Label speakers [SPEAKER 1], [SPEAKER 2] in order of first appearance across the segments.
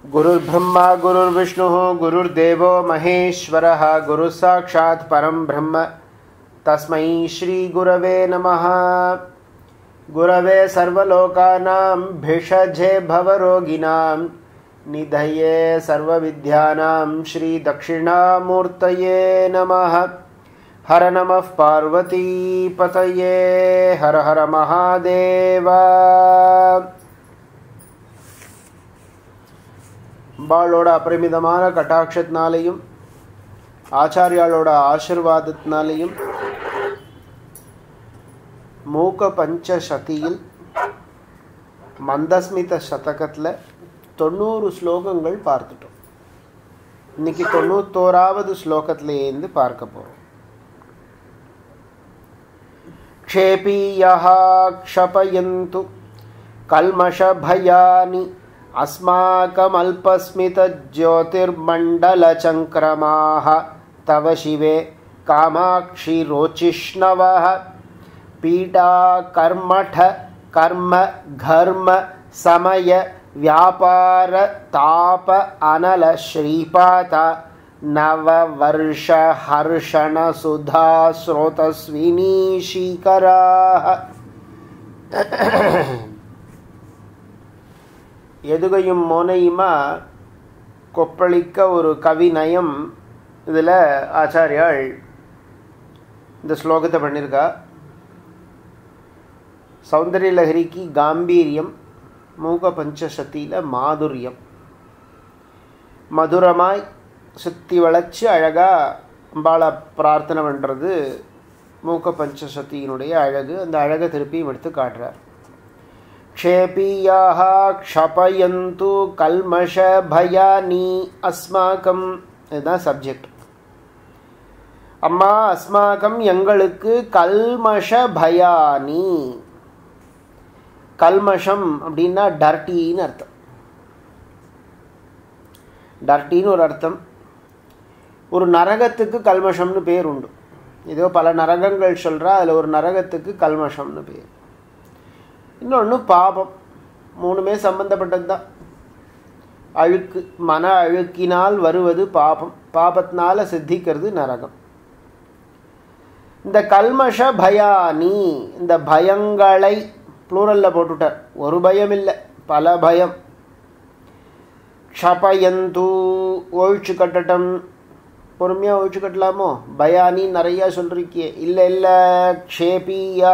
[SPEAKER 1] गुरुर्ब्रह्मा गुरुर्विष्णुः गुरुर्देवो महेश्वरः गुरुः साक्षात् परं ब्रह्म तस्मै श्रीगुरवे नमः गुरवे सर्वलोकानां भिषजे भवरोगिणां निधये सर्वविद्यानां श्रीदक्षिणामूर्तये नमः हर नमः पार्वतीपतये हर हर महादेव அம்பாளோட அபரிமிதமான கட்டாட்சத்தினாலையும் ஆச்சாரியாளோட ஆசிர்வாதத்தினாலையும் மூக்க பஞ்ச சதியில் மந்தஸ்மித சதகத்தில் தொண்ணூறு ஸ்லோகங்கள் பார்த்துட்டோம் இன்னைக்கு தொண்ணூத்தோராவது ஸ்லோகத்திலேருந்து பார்க்க போகிறோம் क्षेपीयः क्षपयन्तु कल्मषभयानि अस्माकमल्पस्मितज्योतिर्मण्डलचङ्क्रमाः तव शिवे कामाक्षि रोचिष्णवः पीडाकर्मठ कर्म घर्म समय व्यापार ताप अनल श्रीपात नववर्ष हर्षण सुधा स्रोतस्विनीशीकराः எதுகையும் மோனையுமா கொப்பளிக்க ஒரு கவிநயம் இதில் ஆச்சாரியாள் இந்த ஸ்லோகத்தை பண்ணியிருக்கா சௌந்தரிய லஹரிக்கு காம்பீரியம் மூக பஞ்சசத்தியில் மாதுரியம் மதுரமாய் சுற்றி வளைச்சி அழகாக அம்பாளை பிரார்த்தனை பண்ணுறது மூக்க பஞ்சசத்தியினுடைய அழகு அந்த அழகை திருப்பியும் எடுத்து காட்டுறார் क्षेपीयाः क्षपयन्तु கல்மஷபயானி அஸ்மாக்கம் இதுதான் சப்ஜெக்ட் அம்மா அஸ்மாக்கம் எங்களுக்கு கல்மஷ பயானி கல்மஷம் அப்படின்னா டர்ட்டின்னு அர்த்தம் டர்ட்டின்னு ஒரு அர்த்தம் ஒரு நரகத்துக்கு கல்மஷம்னு பேர் உண்டு ஏதோ பல நரகங்கள் சொல்கிறா அதில் ஒரு நரகத்துக்கு கல்மஷம்னு பேர் இன்னொன்று பாபம் மூணுமே சம்பந்தப்பட்டது தான் அழுக்கு மன அழுக்கினால் வருவது பாபம் பாபத்தினால சித்திக்கிறது நரகம் இந்த கல்மஷ பயானி இந்த பயங்களை ப்ளூரலில் போட்டுட்டார் ஒரு பயம் இல்லை பல பயம் க்ஷபயந்து ஒழிச்சு கட்டட்டும் பொறுமையாக ஒழிச்சு கட்டலாமோ பயானி நிறையா சொல்லிருக்கியே இல்லை இல்லை க்ஷேபியா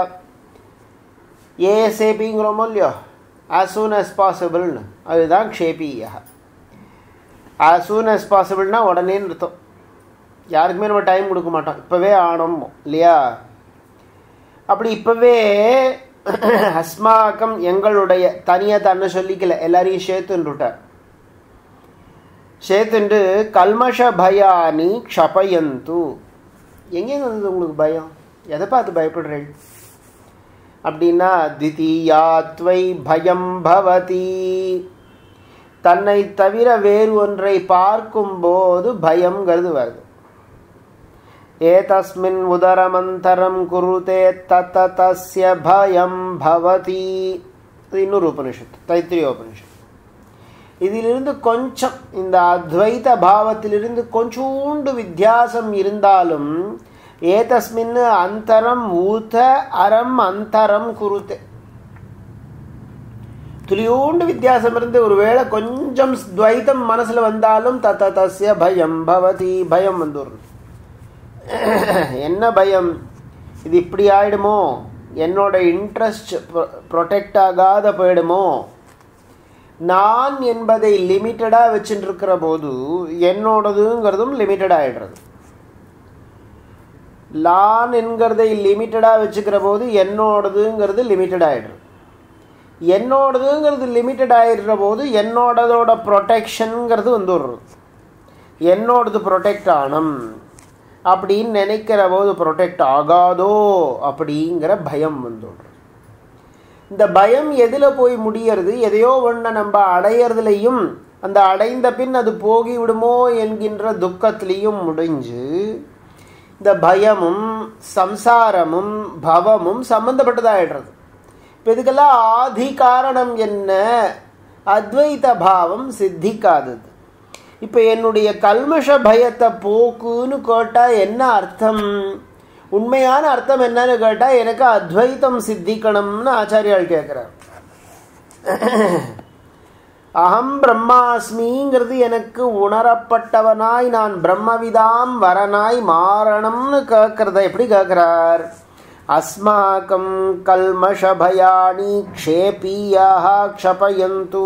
[SPEAKER 1] ஏஎஸ்ஏபிங்கிறோமோ இல்லையோ ஆஸ் சூன் அஸ் பாசிபிள்னு அதுதான் க்ஷேபியா ஆஸ் சூன் அஸ் பாசிபிள்னா உடனேன்னு அர்த்தம் யாருக்குமே நம்ம டைம் கொடுக்க மாட்டோம் இப்போவே ஆனோம் இல்லையா அப்படி இப்போவே அஸ்மாக்கம் எங்களுடைய தனியாக தன்னை சொல்லிக்கல எல்லாரையும் சேர்த்துன்னுட்டார் சேர்த்துண்டு கல்மஷ பயானி க்ஷபயந்து எங்கேருந்து வந்தது உங்களுக்கு பயம் எதை பார்த்து பயப்படுறேன் அப்படின்னா தித்தீயாத்வை பயம் பவதி தன்னை தவிர வேறு ஒன்றை பார்க்கும்போது பயம்ங்கிறது வருது ஏதஸ்மின் உதரமந்தரம் குருதே தத்த தஸ்ய பயம் பவதி இது இன்னொரு உபனிஷத்து தைத்திரிய உபனிஷத்து இதிலிருந்து கொஞ்சம் இந்த அத்வைத பாவத்திலிருந்து கொஞ்சோண்டு வித்தியாசம் இருந்தாலும் ஏதஸ்மின் அந்தரம் ஊத அறம் அந்தரம் குருத்தே துளியோண்டு வித்தியாசம் இருந்து ஒருவேளை கொஞ்சம் துவைத்தம் மனசில் வந்தாலும் தத்த தஸ்ய பயம் பவதி பயம் வந்துடும் என்ன பயம் இது இப்படி ஆயிடுமோ என்னோட இன்ட்ரெஸ்ட் ப்ரொடெக்ட் ஆகாத போயிடுமோ நான் என்பதை லிமிட்டடாக வச்சுட்டு இருக்கிற போது என்னோடதுங்கிறதும் லிமிட்டட் ஆகிடுறது லான் என்கிறதை லிமிட்டடாக வச்சுக்கிற போது என்னோடதுங்கிறது லிமிட்டட் ஆகிடுறது என்னோடதுங்கிறது லிமிட்டட் ஆகிடுற போது என்னோடதோட ப்ரொடெக்ஷனுங்கிறது வந்துடுறது என்னோடது ப்ரொடெக்ட் ஆனும் அப்படின்னு நினைக்கிற போது ப்ரொடெக்ட் ஆகாதோ அப்படிங்கிற பயம் வந்துடுறது இந்த பயம் எதில் போய் முடியறது எதையோ ஒன்றை நம்ம அடையிறதுலையும் அந்த அடைந்த பின் அது போகி விடுமோ என்கின்ற துக்கத்திலையும் முடிஞ்சு இந்த பயமும் சம்சாரமும் பவமும் சம்பந்தப்பட்டதாகிடுறது இப்போ இதுக்கெல்லாம் ஆதி காரணம் என்ன அத்வைத பாவம் சித்திக்காதது இப்போ என்னுடைய கல்மஷ பயத்தை போக்குன்னு கேட்டால் என்ன அர்த்தம் உண்மையான அர்த்தம் என்னன்னு கேட்டால் எனக்கு அத்வைத்தம் சித்திக்கணும்னு ஆச்சாரியால் கேட்குறார் அகம் பிரம்மாஸ்மிங்கிறது எனக்கு உணரப்பட்டவனாய் நான் பிரம்மவிதாம் வரனாய் மாறணும்னு கேட்கறத எப்படி கேட்கிறார் அஸ்மாக்கம் கல்மஷபயானி க்ஷேபீயாக க்ஷபயந்து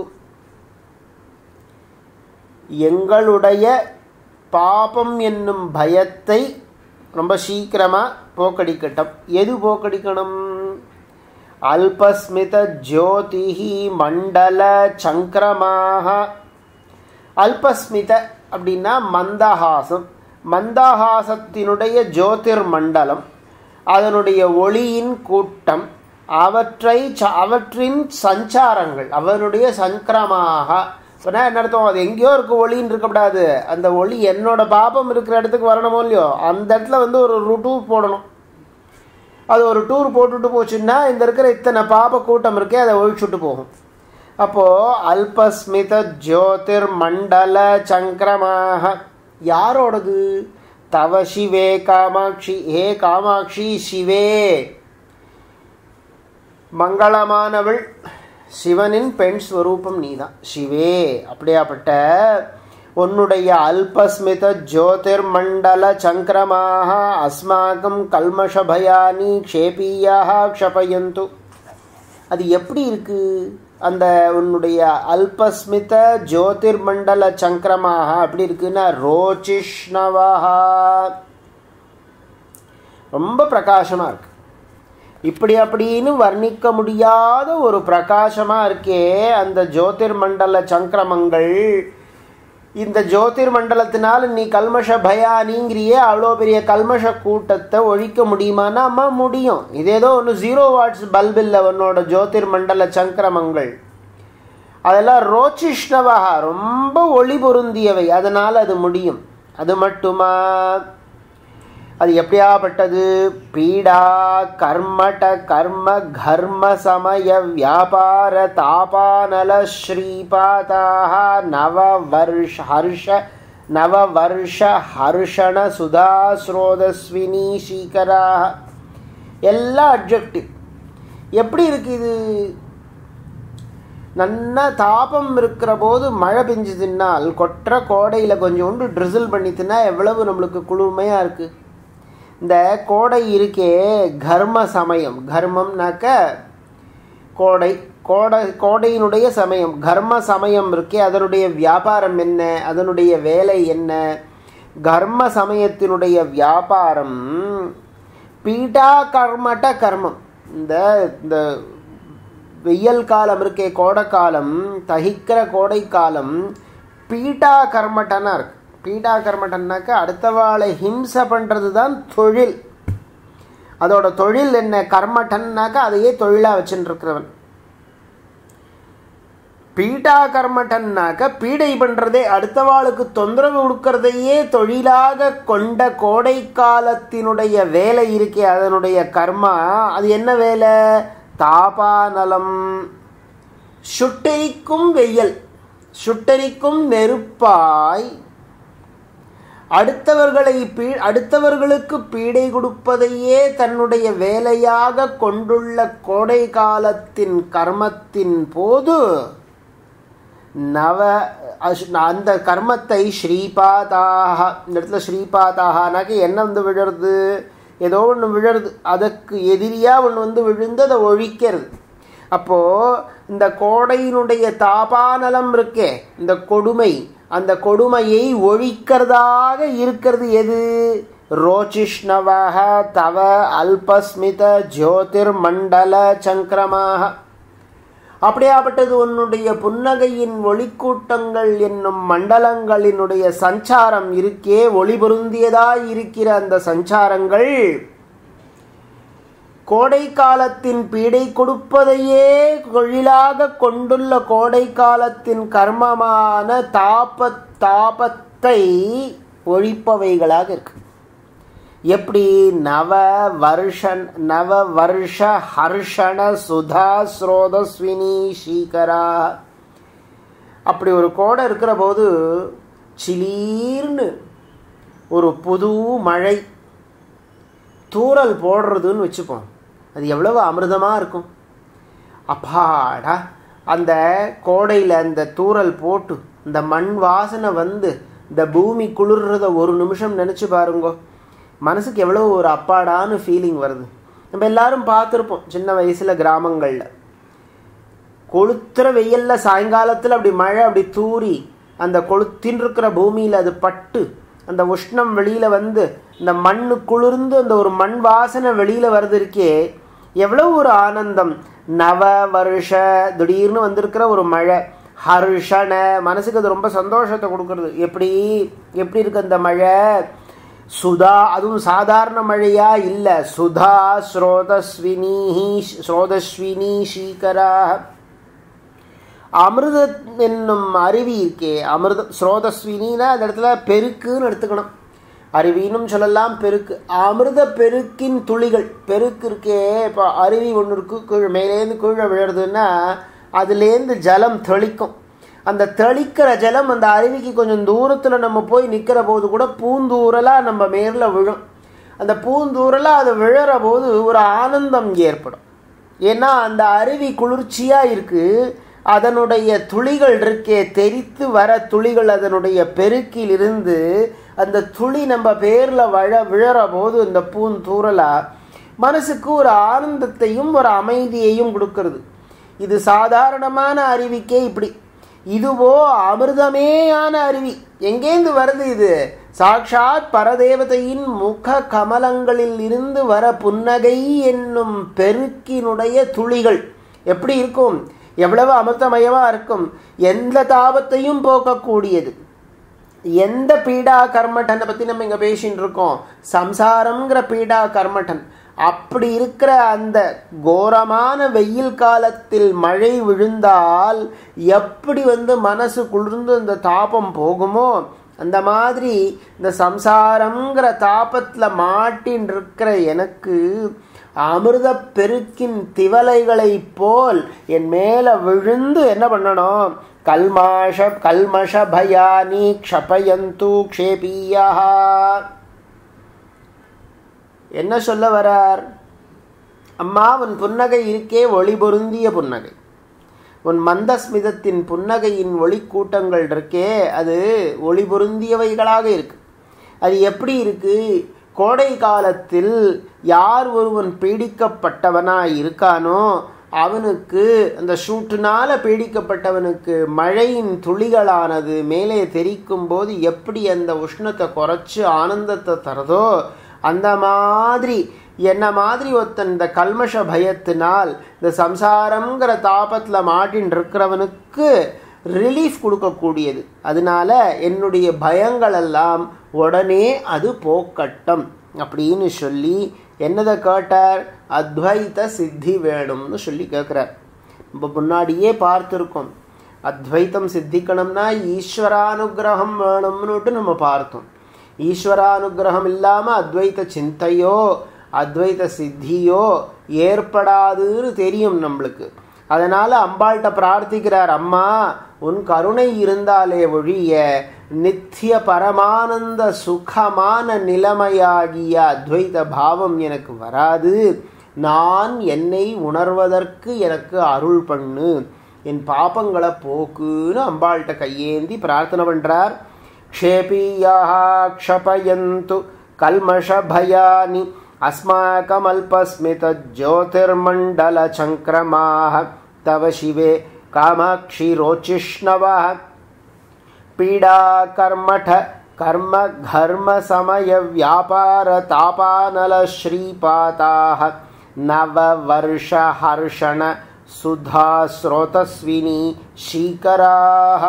[SPEAKER 1] எங்களுடைய பாபம் என்னும் பயத்தை ரொம்ப சீக்கிரமாக போக்கடிக்கட்டும் எது போக்கடிக்கணும் அல்பஸ்மித ஜோதிஹி மண்டல சங்கிரமாக அல்பஸ்மித அப்படின்னா மந்தஹாசம் மந்தஹாசத்தினுடைய ஜோதிர் மண்டலம் அதனுடைய ஒளியின் கூட்டம் அவற்றை அவற்றின் சஞ்சாரங்கள் அவனுடைய சங்கிரமாக சொன்னா என்ன அர்த்தம் அது எங்கேயோ இருக்க ஒளின்னு இருக்கக்கூடாது அந்த ஒளி என்னோட பாபம் இருக்கிற இடத்துக்கு வரணுமோ இல்லையோ அந்த இடத்துல வந்து ஒரு ருட்டு போடணும் அது ஒரு டூர் போட்டுட்டு போச்சுன்னா இந்த இருக்கிற இத்தனை பாப கூட்டம் இருக்கே அதை ஒழிச்சுட்டு போகும் அப்போது அல்பஸ்மித ஜோதிர் மண்டல சங்கிரமாக யாரோடது தவ சிவே காமாட்சி ஹே காமாட்சி சிவே மங்களமானவள் சிவனின் பெண் ஸ்வரூபம் நீதான் சிவே அப்படியாப்பட்ட உன்னுடைய அல்பஸ்மித ஜோதிர் மண்டல சங்கிரமாக அஸ்மாக்கம் கல்மஷபயானி க்ஷேபீயாக க்ஷபயந்து அது எப்படி இருக்கு அந்த உன்னுடைய அல்பஸ்மித ஜோதிர் மண்டல சங்கிரமாக அப்படி இருக்குன்னா ரோச்சிஷ்ணவா ரொம்ப பிரகாசமாக இருக்கு இப்படி அப்படின்னு வர்ணிக்க முடியாத ஒரு பிரகாசமாக இருக்கே அந்த ஜோதிர் மண்டல சங்கிரமங்கள் இந்த ஜோதிர் மண்டலத்தினால நீ கல்மஷ பயானிங்கிறியே அவ்வளோ பெரிய கல்மஷ கூட்டத்தை ஒழிக்க முடியுமானா அம்மா முடியும் இது ஏதோ ஒன்று ஜீரோ வாட்ஸ் பல்ப் இல்லை உன்னோட ஜோதிர் மண்டல சங்கிரமங்கள் அதெல்லாம் ரோச்சிஷ்ணவாக ரொம்ப ஒளி பொருந்தியவை அதனால் அது முடியும் அது மட்டுமா அது எப்படியாப்பட்டது பீடா கர்மட கர்ம கர்ம சமய வியாபார தாபானல ஸ்ரீபாதாக நவ வருஷ ஹர்ஷ நவ வருஷ ஹர்ஷண சுதா ஸ்ரோதஸ்வினி சீகராக எல்லாம் அப்ஜெக்டிவ் எப்படி இருக்கு இது நல்ல தாபம் இருக்கிற போது மழை பெஞ்சுதுன்னால் கொற்ற கோடையில் கொஞ்சோண்டு ட்ரிசில் பண்ணித்துனா எவ்வளவு நம்மளுக்கு குளுமையாக இருக்குது இந்த கோடை இருக்கே கர்ம சமயம் கர்மம்னாக்க கோடை கோடை கோடையினுடைய சமயம் கர்ம சமயம் இருக்கே அதனுடைய வியாபாரம் என்ன அதனுடைய வேலை என்ன கர்ம சமயத்தினுடைய வியாபாரம் பீட்டா கர்மட்ட கர்மம் இந்த இந்த வெயில் காலம் இருக்கே கோடை காலம் தகிக்கிற கோடை காலம் பீட்டா கர்மட்டனா இருக்கு பீடா கர்மட்டன்னாக்கா அடுத்தவாளை ஹிம்சை பண்ணுறது தான் தொழில் அதோட தொழில் என்ன கர்மட்டன்னாக்கா அதையே தொழிலாக வச்சுருக்கிறவன் பீடா கர்மட்டன்னாக்க பீடை பண்ணுறதே அடுத்தவாளுக்கு தொந்தரவு கொடுக்கறதையே தொழிலாக கொண்ட கோடை காலத்தினுடைய வேலை இருக்கே அதனுடைய கர்மா அது என்ன வேலை தாபாநலம் சுட்டரிக்கும் வெயில் சுட்டரிக்கும் நெருப்பாய் அடுத்தவர்களை பீ அடுத்தவர்களுக்கு பீடை கொடுப்பதையே தன்னுடைய வேலையாக கொண்டுள்ள கோடை காலத்தின் கர்மத்தின் போது நவ அந்த கர்மத்தை ஸ்ரீபாதாக இந்த இடத்துல ஸ்ரீபாதாகனாக்க என்ன வந்து விழுறது ஏதோ ஒன்று விழுறது அதற்கு எதிரியாக ஒன்று வந்து விழுந்து அதை ஒழிக்கிறது அப்போது இந்த கோடையினுடைய தாபானலம் இருக்கே இந்த கொடுமை அந்த கொடுமையை ஒழிக்கிறதாக இருக்கிறது எது ரோச்சிஷ்ணவாக தவ அல்பஸ்மித ஜோதிர் மண்டல சங்கிரமாக அப்படியாப்பட்டது உன்னுடைய புன்னகையின் ஒளிக்கூட்டங்கள் என்னும் மண்டலங்களினுடைய சஞ்சாரம் இருக்கே ஒளி பொருந்தியதாய் இருக்கிற அந்த சஞ்சாரங்கள் கோடை காலத்தின் பீடை கொடுப்பதையே தொழிலாக கொண்டுள்ள கோடை காலத்தின் கர்மமான தாப தாபத்தை ஒழிப்பவைகளாக இருக்கு எப்படி நவ வருஷன் நவ வருஷ ஹர்ஷண சுதா ஸ்ரோதஸ்வினி சீகரா அப்படி ஒரு கோடை இருக்கிற போது சிலீர்னு ஒரு புது மழை தூறல் போடுறதுன்னு வச்சுப்போம் அது எவ்வளவு அமிர்தமாக இருக்கும் அப்பாடா அந்த கோடையில் அந்த தூறல் போட்டு இந்த மண் வாசனை வந்து இந்த பூமி குளிர்றத ஒரு நிமிஷம் நினச்சி பாருங்கோ மனசுக்கு எவ்வளோ ஒரு அப்பாடான்னு ஃபீலிங் வருது நம்ம எல்லாரும் பார்த்துருப்போம் சின்ன வயசில் கிராமங்களில் கொளுத்துற வெயிலில் சாயங்காலத்தில் அப்படி மழை அப்படி தூரி அந்த கொளுத்தின் இருக்கிற பூமியில் அது பட்டு அந்த உஷ்ணம் வெளியில் வந்து இந்த மண்ணு குளிர்ந்து அந்த ஒரு மண் வாசனை வெளியில் வருது இருக்கே எவ்வளோ ஒரு ஆனந்தம் நவ வருஷ திடீர்னு வந்திருக்கிற ஒரு மழை ஹர்ஷன மனசுக்கு அது ரொம்ப சந்தோஷத்தை கொடுக்கறது எப்படி எப்படி இருக்கு அந்த மழை சுதா அதுவும் சாதாரண மழையா இல்லை சுதா ஸ்ரோதஸ்வினி ஸ்ரோதஸ்வினி ஸ்ரீகரா அமிர்த என்னும் அருவி இருக்கே அமிர்த ஸ்ரோதஸ்வினின்னா அந்த இடத்துல பெருக்குன்னு எடுத்துக்கணும் அருவினும் சொல்லலாம் பெருக்கு அமிர்த பெருக்கின் துளிகள் பெருக்கு இருக்கே இப்போ அருவி ஒன்று இருக்கு கீழே மேலேருந்து கீழே விழுறதுன்னா அதுலேருந்து ஜலம் தெளிக்கும் அந்த தெளிக்கிற ஜலம் அந்த அருவிக்கு கொஞ்சம் தூரத்தில் நம்ம போய் நிற்கிற போது கூட பூந்தூரலாக நம்ம மேரில் விழும் அந்த பூந்தூரலாக அது விழற போது ஒரு ஆனந்தம் ஏற்படும் ஏன்னா அந்த அருவி குளிர்ச்சியாக இருக்குது அதனுடைய துளிகள் இருக்கே தெரித்து வர துளிகள் அதனுடைய பெருக்கிலிருந்து அந்த துளி நம்ம பேரில் வழ விழற போது இந்த பூந்தூரலா மனசுக்கு ஒரு ஆனந்தத்தையும் ஒரு அமைதியையும் கொடுக்கறது இது சாதாரணமான அருவிக்கே இப்படி இதுவோ அமிர்தமேயான அருவி எங்கேந்து வருது இது சாக்ஷாத் பரதேவதையின் முக கமலங்களில் இருந்து வர புன்னகை என்னும் பெருக்கினுடைய துளிகள் எப்படி இருக்கும் எவ்வளவு அமிர்தமயமாக இருக்கும் எந்த தாபத்தையும் போக்கக்கூடியது எந்த பீடா கர்மட்டனை பற்றி நம்ம இங்கே பேசின்னு இருக்கோம் சம்சாரம்ங்கிற பீடா கர்மட்டன் அப்படி இருக்கிற அந்த கோரமான வெயில் காலத்தில் மழை விழுந்தால் எப்படி வந்து மனசு குளிர்ந்து அந்த தாபம் போகுமோ அந்த மாதிரி இந்த சம்சாரங்கிற தாபத்தில் மாட்டின் இருக்கிற எனக்கு அமிர்த பெருக்கின் திவலைகளை போல் என் மேலே விழுந்து என்ன பண்ணணும் கல்மாஷ கல்மஷ பயானி க்ஷபயந்து க்ஷேபியா என்ன சொல்ல வரார் அம்மா உன் புன்னகை இருக்கே ஒளி பொருந்திய புன்னகை உன் மந்தஸ்மிதத்தின் புன்னகையின் ஒளிக்கூட்டங்கள் இருக்கே அது ஒளி பொருந்தியவைகளாக இருக்கு அது எப்படி இருக்கு கோடை காலத்தில் யார் ஒருவன் பீடிக்கப்பட்டவனாய் இருக்கானோ அவனுக்கு அந்த சூட்டுனால பீடிக்கப்பட்டவனுக்கு மழையின் துளிகளானது மேலே தெரிக்கும் போது எப்படி அந்த உஷ்ணத்தை குறைச்சு ஆனந்தத்தை தரதோ அந்த மாதிரி என்ன மாதிரி ஒருத்தன் இந்த கல்மஷ பயத்தினால் இந்த சம்சாரங்கிற தாபத்தில் மாட்டின் இருக்கிறவனுக்கு ரிலீஃப் கொடுக்கக்கூடியது அதனால என்னுடைய பயங்கள் எல்லாம் உடனே அது போக்கட்டும் அப்படின்னு சொல்லி என்னதை கேட்டார் அத்வைத சித்தி வேணும்னு சொல்லி கேட்குறார் நம்ம முன்னாடியே பார்த்துருக்கோம் அத்வைத்தம் சித்திக்கணும்னா ஈஸ்வரானுகிரகம் வேணும்னுட்டு நம்ம பார்த்தோம் ஈஸ்வரானுகிரகம் இல்லாமல் அத்வைத சிந்தையோ அத்வைத சித்தியோ ஏற்படாதுன்னு தெரியும் நம்மளுக்கு அதனால் அம்பாள்கிட்ட பிரார்த்திக்கிறார் அம்மா உன் கருணை இருந்தாலே ஒழிய நித்திய பரமானந்த சுகமான நிலைமையாகிய அத்வைத பாவம் எனக்கு வராது நான் என்னை உணர்வதற்கு எனக்கு அருள் பண்ணு என் பாப்பங்களை போக்குன்னு அம்பாள்கிட்ட கையேந்தி பிரார்த்தனை பண்ணுறார் க்ஷேபீயாக க்ஷபயந்து கல்மஷபயானி अस्माकमल्पस्मितज्योतिर्मण्डलचङ्क्रमाः तव शिवे कामाक्षि रोचिष्णवः पीडाकर्मठ कर्म घर्मसमयव्यापारतापानलश्रीपाताः नववर्षहर्षण सुधास्रोतस्विनी शीकराः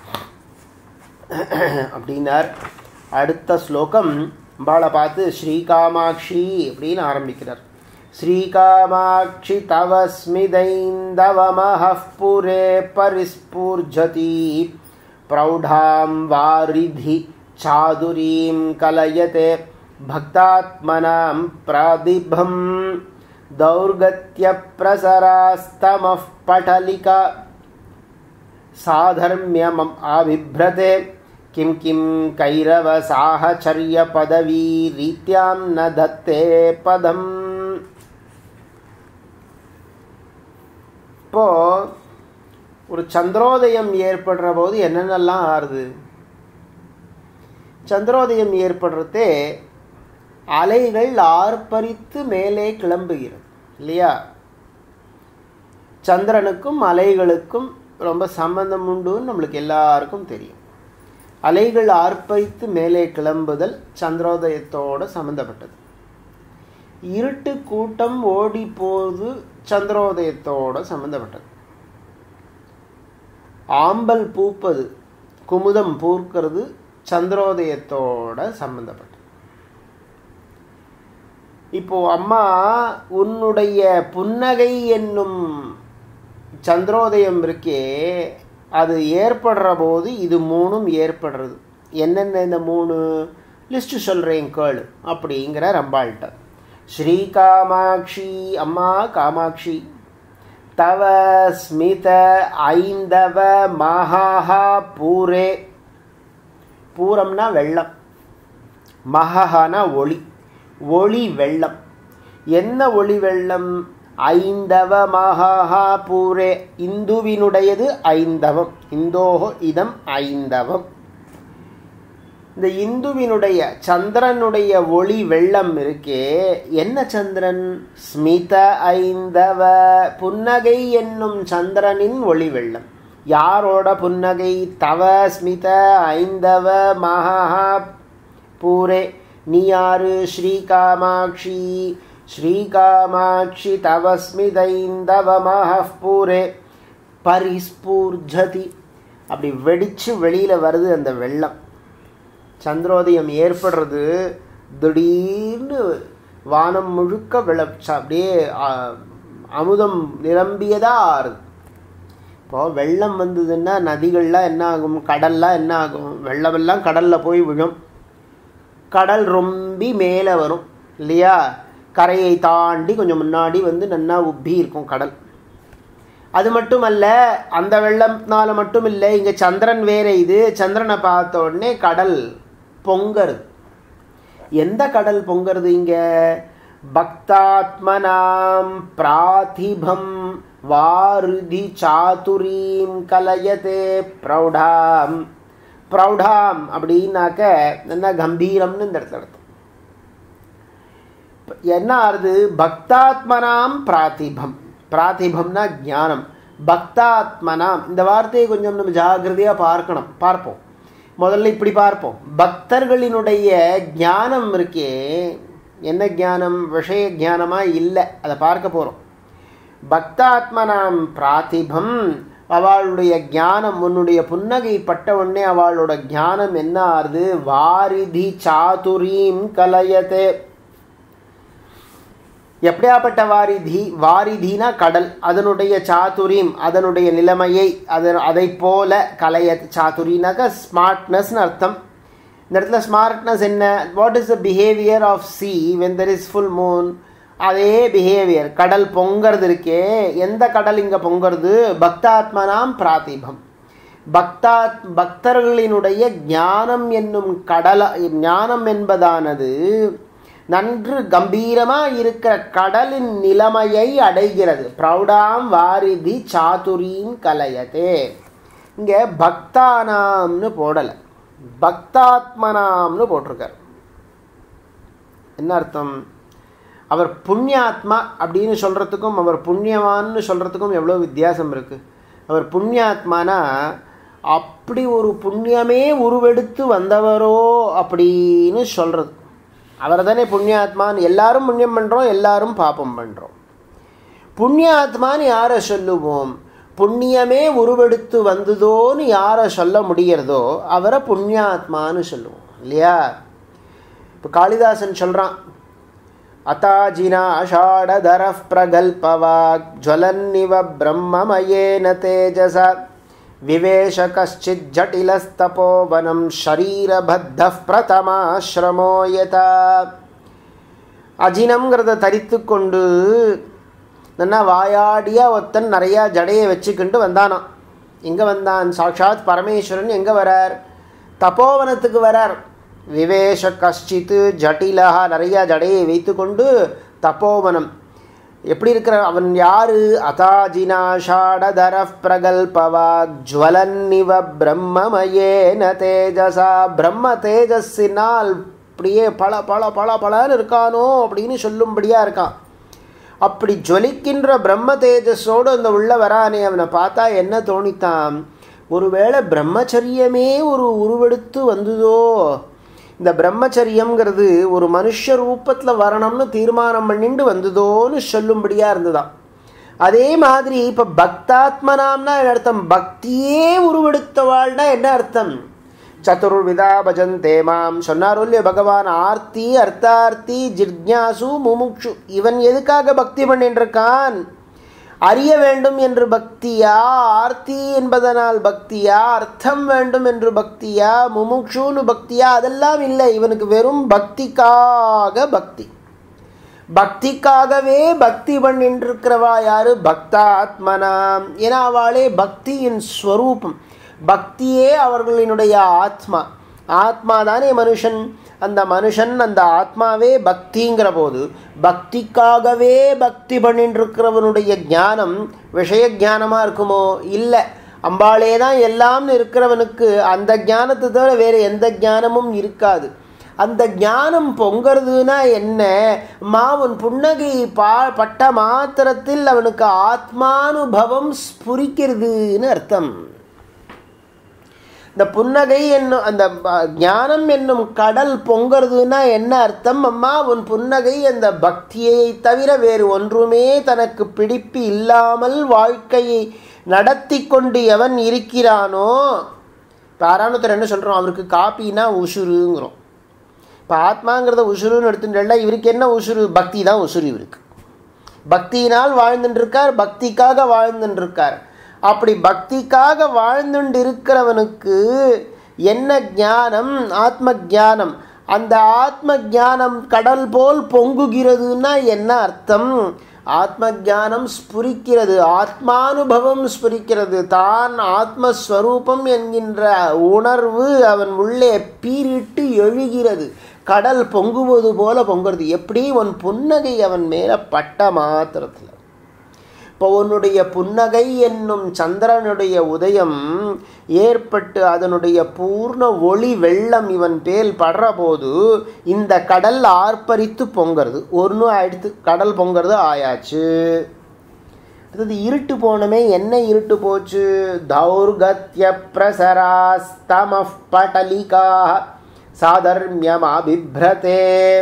[SPEAKER 1] அப்படின்னார் அடுத்த ஸ்லோகம் அம்பாளை பார்த்து ஸ்ரீகாமாட்சி அப்படின்னு ஆரம்பிக்கிறார் ஸ்ரீகாமாட்சி தவ ஸ்மிதைந்தவமஹः புரே பரிஸ்பூர்ஜதி பிரௌಢாம் வாரிதி சாதுரீம் கலயதே பக்தாத்மனாம் பிரதிபம் दौर्गत्य प्रसरास्तमः पटलिका சாதர்மியம் ஆபிப்ரதே கிம் கிம் கைரவ சாஹச்சரிய பதவி ரீத்யாம் ந தத்தே பதம் இப்போ ஒரு சந்திரோதயம் ஏற்படுற போது என்னென்னலாம் ஆறுது சந்திரோதயம் ஏற்படுறதே அலைகள் ஆர்ப்பரித்து மேலே கிளம்புகிறது இல்லையா சந்திரனுக்கும் அலைகளுக்கும் ரொம்ப சம்பந்தம் உண்டுன்னு நம்மளுக்கு எல்லாருக்கும் தெரியும் அலைகள் ஆர்ப்பரித்து மேலே கிளம்புதல் சந்திரோதயத்தோடு சம்மந்தப்பட்டது இருட்டு கூட்டம் ஓடி போது சந்திரோதயத்தோட சம்மந்தப்பட்டது ஆம்பல் பூப்பது குமுதம் பூர்க்கிறது சந்திரோதயத்தோட சம்பந்தப்பட்டது இப்போ அம்மா உன்னுடைய புன்னகை என்னும் சந்திரோதயம் இருக்கே அது ஏற்படுற போது இது மூணும் ஏற்படுறது என்னென்ன இந்த மூணு லிஸ்ட்டு சொல்கிறேன் கேளு அப்படிங்கிற ரம்பாள்கிட்ட ஸ்ரீ காமாட்சி அம்மா காமாட்சி தவ ஸ்மித ஐந்தவ மகாஹா பூரே பூரம்னா வெள்ளம் மகஹானா ஒளி ஒளி வெள்ளம் என்ன ஒளி வெள்ளம் ஐந்தவ மகாஹா பூரே இந்துவினுடையது ஐந்தவம் இந்தோஹோ இதம் ஐந்தவம் இந்த இந்துவினுடைய சந்திரனுடைய ஒளி வெள்ளம் இருக்கே என்ன சந்திரன் ஸ்மித ஐந்தவ புன்னகை என்னும் சந்திரனின் ஒளி வெள்ளம் யாரோட புன்னகை தவ ஸ்மித ஐந்தவ மகா பூரே நீ யாரு ஸ்ரீ காமாட்சி ஸ்ரீ காமாட்சி தவ ஸ்மிதைந்தவ மக பூரே பரிஸ்பூர்ஜதி அப்படி வெடிச்சு வெளியில் வருது அந்த வெள்ளம் சந்திரோதயம் ஏற்படுறது திடீர்னு வானம் முழுக்க விளச்ச அப்படியே அமுதம் நிரம்பியதாக ஆறுது இப்போது வெள்ளம் வந்ததுன்னா நதிகள்லாம் என்ன ஆகும் கடல்லாம் என்ன ஆகும் வெள்ளமெல்லாம் கடலில் போய் விழும் கடல் ரொம்பி மேலே வரும் இல்லையா கரையை தாண்டி கொஞ்சம் முன்னாடி வந்து நன்னா உப்பி இருக்கும் கடல் அது மட்டுமல்ல அந்த வெள்ளம்னால மட்டும் இல்லை இங்கே சந்திரன் வேற இது சந்திரனை பார்த்த உடனே கடல் பொங்கருது எந்த கடல் பொங்கருது இங்கே பக்தாத்மனாம் பிராதிபம் வாருதி சாதுரீம் கலயதே பிரௌடாம் பிரௌடாம் அப்படின்னாக்க என்ன கம்பீரம்னு இந்த இடத்துல அர்த்தம் என்ன ஆறுது பக்தாத்மனாம் பிராத்திபம் பிராத்திபம்னா ஞானம் பக்தாத்மனாம் இந்த வார்த்தையை கொஞ்சம் நம்ம ஜாகிரதையாக பார்க்கணும் பார்ப்போம் முதல்ல இப்படி பார்ப்போம் பக்தர்களினுடைய ஞானம் இருக்கே என்ன ஞானம் விஷய ஞானமாக இல்லை அதை பார்க்க போகிறோம் பக்தாத்மனாம் பிராத்திபம் அவளுடைய ஞானம் உன்னுடைய புன்னகை பட்ட உடனே அவளோட ஞானம் என்ன ஆறுது வாரிதி சாதுரீம் கலயத்தே எப்படியாப்பட்ட வாரிதி வாரிதினா கடல் அதனுடைய சாதுரியம் அதனுடைய நிலைமையை அதன் அதை போல கலைய சாதுரினாக்க ஸ்மார்ட்னஸ்னு அர்த்தம் இந்த இடத்துல ஸ்மார்ட்னஸ் என்ன what is the behaviour of sea when there is full moon அதே பிஹேவியர் கடல் பொங்கிறது இருக்கே எந்த கடல் இங்கே பொங்கிறது பக்தாத்மனாம் பிராத்திபம் பக்தா பக்தர்களினுடைய ஞானம் என்னும் கடல ஞானம் என்பதானது நன்று கம்பீரமாக இருக்கிற கடலின் நிலைமையை அடைகிறது பிரௌடாம் வாரிதி சாதுரீம் கலையதே இங்கே பக்தானாம்னு போடலை பக்தாத்மனாம்னு போட்டிருக்கார் என்ன அர்த்தம் அவர் புண்ணியாத்மா அப்படின்னு சொல்கிறதுக்கும் அவர் புண்ணியவான்னு சொல்கிறதுக்கும் எவ்வளோ வித்தியாசம் இருக்குது அவர் புண்ணியாத்மானா அப்படி ஒரு புண்ணியமே உருவெடுத்து வந்தவரோ அப்படின்னு சொல்கிறது அவர் தானே புண்ணியாத்மான்னு எல்லாரும் புண்ணியம் பண்ணுறோம் எல்லாரும் பாப்பம் பண்ணுறோம் புண்ணியாத்மான்னு யாரை சொல்லுவோம் புண்ணியமே உருவெடுத்து வந்ததோன்னு யாரை சொல்ல முடியறதோ அவரை புண்ணியாத்மான்னு சொல்லுவோம் இல்லையா இப்போ காளிதாசன் சொல்கிறான் அதாஜினா அஷாடதர பிரகல்பவாக் ஜுவலன்னிவ பிரம்மமயேன தேஜசா விவேஷ கஷ்டித் ஜட்டிலஸ்தபோவனம் ஷரீரபத்த பிரதமாசிரமோ யதா அஜினம்ங்கிறத தரித்து கொண்டு நல்லா வாயாடியாக ஒருத்தன் நிறையா ஜடையை வச்சுக்கிண்டு வந்தானான் எங்கே வந்தான் சாட்சாத் பரமேஸ்வரன் எங்கே வரார் தபோவனத்துக்கு வரார் விவேஷ கஷ்டித்து ஜட்டிலா நிறையா ஜடையை வைத்துக்கொண்டு தபோவனம் எப்படி இருக்கிற அவன் யாரு அதாஜினாஷாடதர பிரகல்பவா ஜுவலன்னிவ பிரம்மமயேன தேஜசா பிரம்ம தேஜஸினால் அப்படியே பல பல பல பலன்னு இருக்கானோ அப்படின்னு சொல்லும்படியா இருக்கான் அப்படி ஜொலிக்கின்ற பிரம்ம தேஜஸோடு அந்த உள்ள வரானே அவனை பார்த்தா என்ன தோணித்தான் ஒருவேளை பிரம்மச்சரியமே ஒரு உருவெடுத்து வந்ததோ இந்த பிரம்மச்சரியம்ங்கிறது ஒரு மனுஷ ரூபத்தில் வரணும்னு தீர்மானம் பண்ணிட்டு வந்ததோன்னு சொல்லும்படியாக இருந்துதான் அதே மாதிரி இப்போ பக்தாத்மனாம்னா என்ன அர்த்தம் பக்தியே உருவெடுத்தவாள்னா என்ன அர்த்தம் சதுர்விதா பஜந்தே மாம் சொன்னாரோ இல்லையோ பகவான் ஆர்த்தி அர்த்தார்த்தி ஜிக்ஞாசு முமுக்ஷு இவன் எதுக்காக பக்தி பண்ணிட்டு இருக்கான் அறிய வேண்டும் என்று பக்தியா ஆர்த்தி என்பதனால் பக்தியா அர்த்தம் வேண்டும் என்று பக்தியா முமுக்ஷுன்னு பக்தியா அதெல்லாம் இல்லை இவனுக்கு வெறும் பக்திக்காக பக்தி பக்திக்காகவே பக்தி பண்ணிட்டு இருக்கிறவா யாரு பக்தாத்மனாம் ஏன்னா அவளே பக்தியின் ஸ்வரூபம் பக்தியே அவர்களினுடைய ஆத்மா ஆத்மா தானே மனுஷன் அந்த மனுஷன் அந்த ஆத்மாவே பக்திங்கிற போது பக்திக்காகவே பக்தி பண்ணிட்டு இருக்கிறவனுடைய ஞானம் விஷய ஞானமாக இருக்குமோ இல்லை அம்பாளே தான் எல்லாம்னு இருக்கிறவனுக்கு அந்த ஞானத்தை தவிர வேறு எந்த ஞானமும் இருக்காது அந்த ஞானம் பொங்கிறதுனா என்ன மாவன் புன்னகை பா பட்ட மாத்திரத்தில் அவனுக்கு ஆத்மானுபவம் ஸ்புரிக்கிறதுன்னு அர்த்தம் இந்த புன்னகை என்னும் அந்த ஞானம் என்னும் கடல் பொங்கிறதுனா என்ன அர்த்தம் அம்மா உன் புன்னகை அந்த பக்தியை தவிர வேறு ஒன்றுமே தனக்கு பிடிப்பு இல்லாமல் வாழ்க்கையை நடத்தி கொண்டு எவன் இருக்கிறானோ பாராணுத்தர் என்ன சொல்கிறோம் அவருக்கு காப்பினா உசுருங்கிறோம் இப்போ ஆத்மாங்கிறத உசுருன்னு எடுத்துட்டா இவருக்கு என்ன உசுரு பக்தி தான் உசுரு இவருக்கு பக்தியினால் வாழ்ந்துட்டுருக்கார் பக்திக்காக வாழ்ந்துட்டுருக்கார் அப்படி பக்திக்காக வாழ்ந்துண்டு இருக்கிறவனுக்கு என்ன ஞானம் ஆத்ம ஜானம் அந்த ஆத்ம ஜானம் கடல் போல் பொங்குகிறதுன்னா என்ன அர்த்தம் ஆத்ம ஜானம் ஸ்புரிக்கிறது ஆத்மானுபவம் ஸ்புரிக்கிறது தான் ஆத்மஸ்வரூபம் என்கின்ற உணர்வு அவன் உள்ளே பீரிட்டு எழுகிறது கடல் பொங்குவது போல பொங்குறது எப்படி உன் புன்னகை அவன் மேலே பட்ட மாத்திரத்தில் இப்போ உன்னுடைய புன்னகை என்னும் சந்திரனுடைய உதயம் ஏற்பட்டு அதனுடைய பூர்ண ஒளி வெள்ளம் இவன் பேல் படுற போது இந்த கடல் ஆர்ப்பரித்து பொங்கிறது ஒன்று ஆயிடுத்து கடல் பொங்கிறது ஆயாச்சு அடுத்தது இருட்டு போனமே என்ன இருட்டு போச்சு தௌர்கத்ய பிரசராஸ்தம பட்டலிகா சாதர்மியம் அபிப்ரதே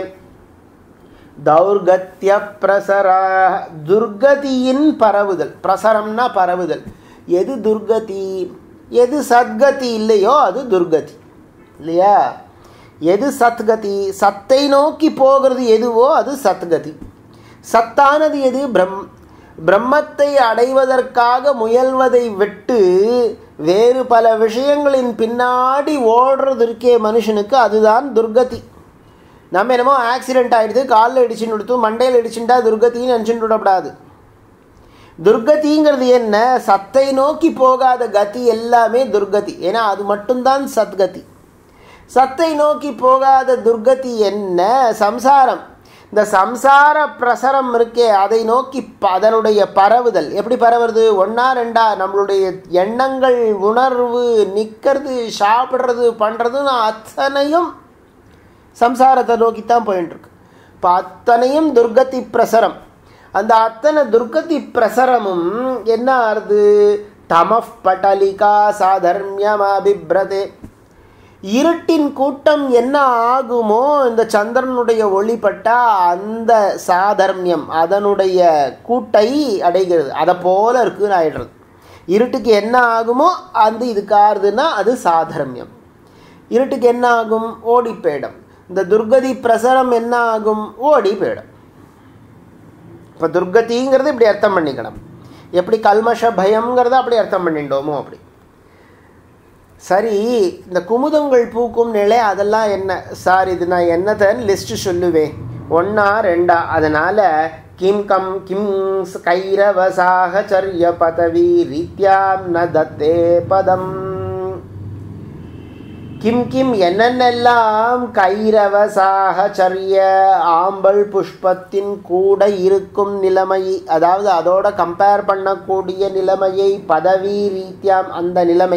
[SPEAKER 1] தௌர்கத்திய பிரசரா துர்கதியின் பரவுதல் பிரசரம்னா பரவுதல் எது துர்கதி எது சத்கதி இல்லையோ அது துர்கதி இல்லையா எது சத்கதி சத்தை நோக்கி போகிறது எதுவோ அது சத்கதி சத்தானது எது பிரம் பிரம்மத்தை அடைவதற்காக முயல்வதை விட்டு வேறு பல விஷயங்களின் பின்னாடி ஓடுறது இருக்கே மனுஷனுக்கு அதுதான் துர்கதி நம்ம என்னமோ ஆக்சிடென்ட் ஆகிடுது காலில் இடிச்சுன்னு கொடுத்து மண்டையில் இடிச்சுட்டா துர்கத்தின்னு நினச்சிட்டு விடக்கூடாது துர்கதிங்கிறது என்ன சத்தை நோக்கி போகாத கதி எல்லாமே துர்கதி ஏன்னா அது மட்டும்தான் சத்கதி சத்தை நோக்கி போகாத துர்கதி என்ன சம்சாரம் இந்த சம்சார பிரசரம் இருக்கே அதை நோக்கி அதனுடைய பரவுதல் எப்படி பரவுறது ஒன்றா ரெண்டா நம்மளுடைய எண்ணங்கள் உணர்வு நிற்கிறது சாப்பிட்றது பண்ணுறதுன்னு அத்தனையும் சம்சாரத்தை நோக்கித்தான் போயிட்டுருக்கு இப்போ அத்தனையும் துர்கதி பிரசரம் அந்த அத்தனை துர்கதி பிரசரமும் என்ன ஆறுது தமஃப் பட்டலிகா சாதர்மியம் அபிப்ரதே இருட்டின் கூட்டம் என்ன ஆகுமோ இந்த சந்திரனுடைய ஒளிப்பட்டா அந்த சாதர்மியம் அதனுடைய கூட்டை அடைகிறது அதை போல இருக்குன்னு ஆயிடுறது இருட்டுக்கு என்ன ஆகுமோ அந்த இதுக்கு ஆறுதுன்னா அது சாதர்மியம் இருட்டுக்கு என்ன ஆகும் ஓடி போயிடும் இந்த துர்கதி பிரசரம் என்ன ஆகும் ஓடி போயிடும் இப்போ துர்கதிங்கிறது இப்படி அர்த்தம் பண்ணிக்கணும் எப்படி கல்மஷ பயம்ங்கிறத அப்படி அர்த்தம் பண்ணிட்டோமோ அப்படி சரி இந்த குமுதங்கள் பூக்கும் நிலை அதெல்லாம் என்ன சார் இது நான் என்னதன்னு லிஸ்ட்டு சொல்லுவேன் ஒன்றா ரெண்டா அதனால் किं कं किं कैरवसाहचर्यपदवी रीत्यां न दत्ते பதம் கிம் கிம் என்னென்னெல்லாம் கைரவ சாகச்சரிய ஆம்பல் புஷ்பத்தின் கூட இருக்கும் நிலைமை அதாவது அதோட கம்பேர் பண்ணக்கூடிய நிலைமையை பதவி ரீத்தியாம் அந்த நிலைமை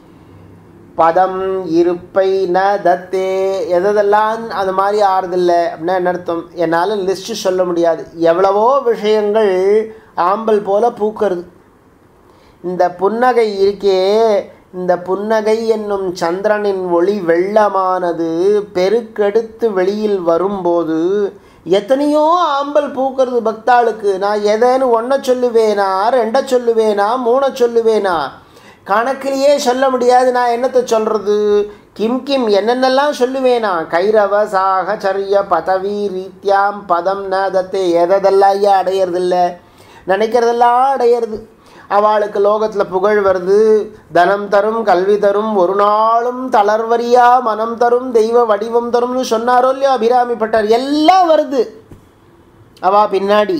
[SPEAKER 1] பதம் இருப்பை ந தத்தே எதெல்லாம் அது மாதிரி ஆறுதில்லை அப்படின்னா என்ன அர்த்தம் என்னால் லிஸ்ட்டு சொல்ல முடியாது எவ்வளவோ விஷயங்கள் ஆம்பல் போல பூக்கிறது இந்த புன்னகை இருக்கே இந்த புன்னகை என்னும் சந்திரனின் ஒளி வெள்ளமானது பெருக்கெடுத்து வெளியில் வரும்போது எத்தனையோ ஆம்பல் பூக்கிறது பக்தாளுக்கு நான் எதேன்னு ஒன்றை சொல்லுவேனா ரெண்டை சொல்லுவேனா மூணை சொல்லுவேனா கணக்கிலேயே சொல்ல முடியாது நான் என்னத்தை சொல்கிறது கிம் கிம் என்னென்னலாம் சொல்லுவேனா கைரவ சாக சரிய பதவி ரீத்தியாம் பதம் ந தத்தை எதெல்லாம் ஐயா அடையிறதில்ல நினைக்கிறதெல்லாம் அடையிறது அவளுக்கு லோகத்தில் புகழ் வருது தனம் தரும் கல்வி தரும் ஒரு நாளும் தளர்வரியா மனம் தரும் தெய்வ வடிவம் தரும்னு சொன்னாரோ இல்லையோ அபிராமிப்பட்டார் எல்லாம் வருது அவா பின்னாடி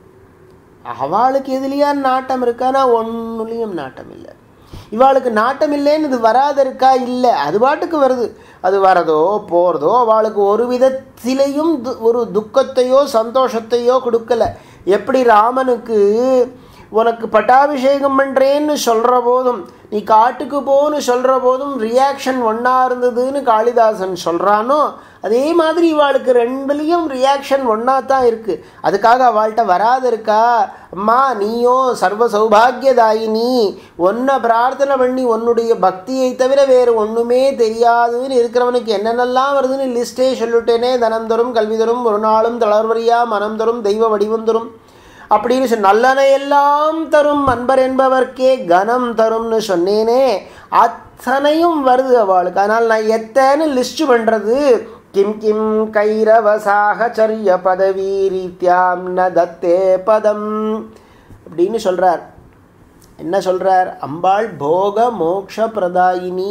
[SPEAKER 1] அவளுக்கு எதுலையா நாட்டம் இருக்கானா ஒன்றுலேயும் நாட்டம் இல்லை இவாளுக்கு நாட்டம் இல்லைன்னு இது வராத இருக்கா இல்லை அது பாட்டுக்கு வருது அது வரதோ போகிறதோ அவளுக்கு ஒரு விதத்திலையும் ஒரு துக்கத்தையோ சந்தோஷத்தையோ கொடுக்கல எப்படி ராமனுக்கு உனக்கு பட்டாபிஷேகம் பண்ணுறேன்னு சொல்கிற போதும் நீ காட்டுக்கு போன்னு சொல்கிற போதும் ரியாக்ஷன் ஒன்றா இருந்ததுன்னு காளிதாசன் சொல்கிறானோ அதே மாதிரி இவாளுக்கு ரெண்டுலேயும் ரியாக்ஷன் ஒன்றா தான் இருக்குது அதுக்காக அவள்கிட்ட வராது இருக்கா அம்மா நீயோ சர்வ சௌபாகியதாயினி ஒன்றை பிரார்த்தனை பண்ணி உன்னுடைய பக்தியை தவிர வேறு ஒன்றுமே தெரியாதுன்னு இருக்கிறவனுக்கு என்னென்னலாம் வருதுன்னு லிஸ்ட்டே சொல்லிட்டேனே தனம் தரும் கல்வி தரும் ஒரு நாளும் தளர்வரியா மனம் தரும் தெய்வ வடிவம் தரும் அப்படின்னு சொன்ன நல்லனை எல்லாம் தரும் அன்பர் என்பவர்க்கே கனம் தரும்னு சொன்னேனே அத்தனையும் வருது அவளுக்கு அதனால் நான் எத்தனை லிஸ்ட் பண்ணுறது கிம் கிம் கைரவசாக சரிய பதவி ரீத்தியாம் ந தத்தே பதம் அப்படின்னு சொல்கிறார் என்ன சொல்கிறார் அம்பாள் போக மோக்ஷ பிரதாயினி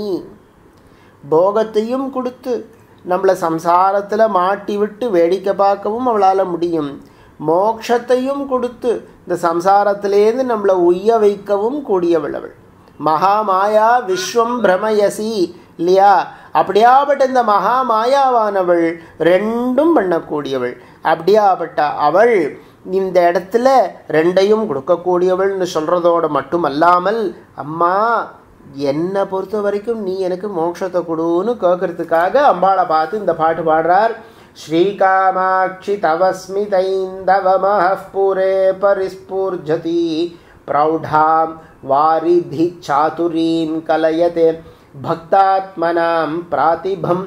[SPEAKER 1] போகத்தையும் கொடுத்து நம்மளை சம்சாரத்தில் மாட்டி விட்டு வேடிக்கை பார்க்கவும் அவளால் முடியும் மோக்ஷத்தையும் கொடுத்து இந்த சம்சாரத்திலேருந்து நம்மளை உய்ய வைக்கவும் கூடியவள் அவள் மகாமாயா விஸ்வம் பிரமயசி இல்லையா அப்படியாப்பட்ட இந்த மகாமாயாவானவள் ரெண்டும் பண்ணக்கூடியவள் அப்படியாப்பட்ட அவள் இந்த இடத்துல ரெண்டையும் கொடுக்கக்கூடியவள்னு சொல்கிறதோடு மட்டுமல்லாமல் அம்மா என்னை பொறுத்த வரைக்கும் நீ எனக்கு மோட்சத்தை கொடுன்னு கேட்கறதுக்காக அம்பாளை பார்த்து இந்த பாட்டு பாடுறார் श्रीकामाक्षि तव स्मितैन्दवमहः पुरे परिस्फूर्जति प्रौढां वारिधिचातुरीं कलयते भक्तात्मनां प्रातिभं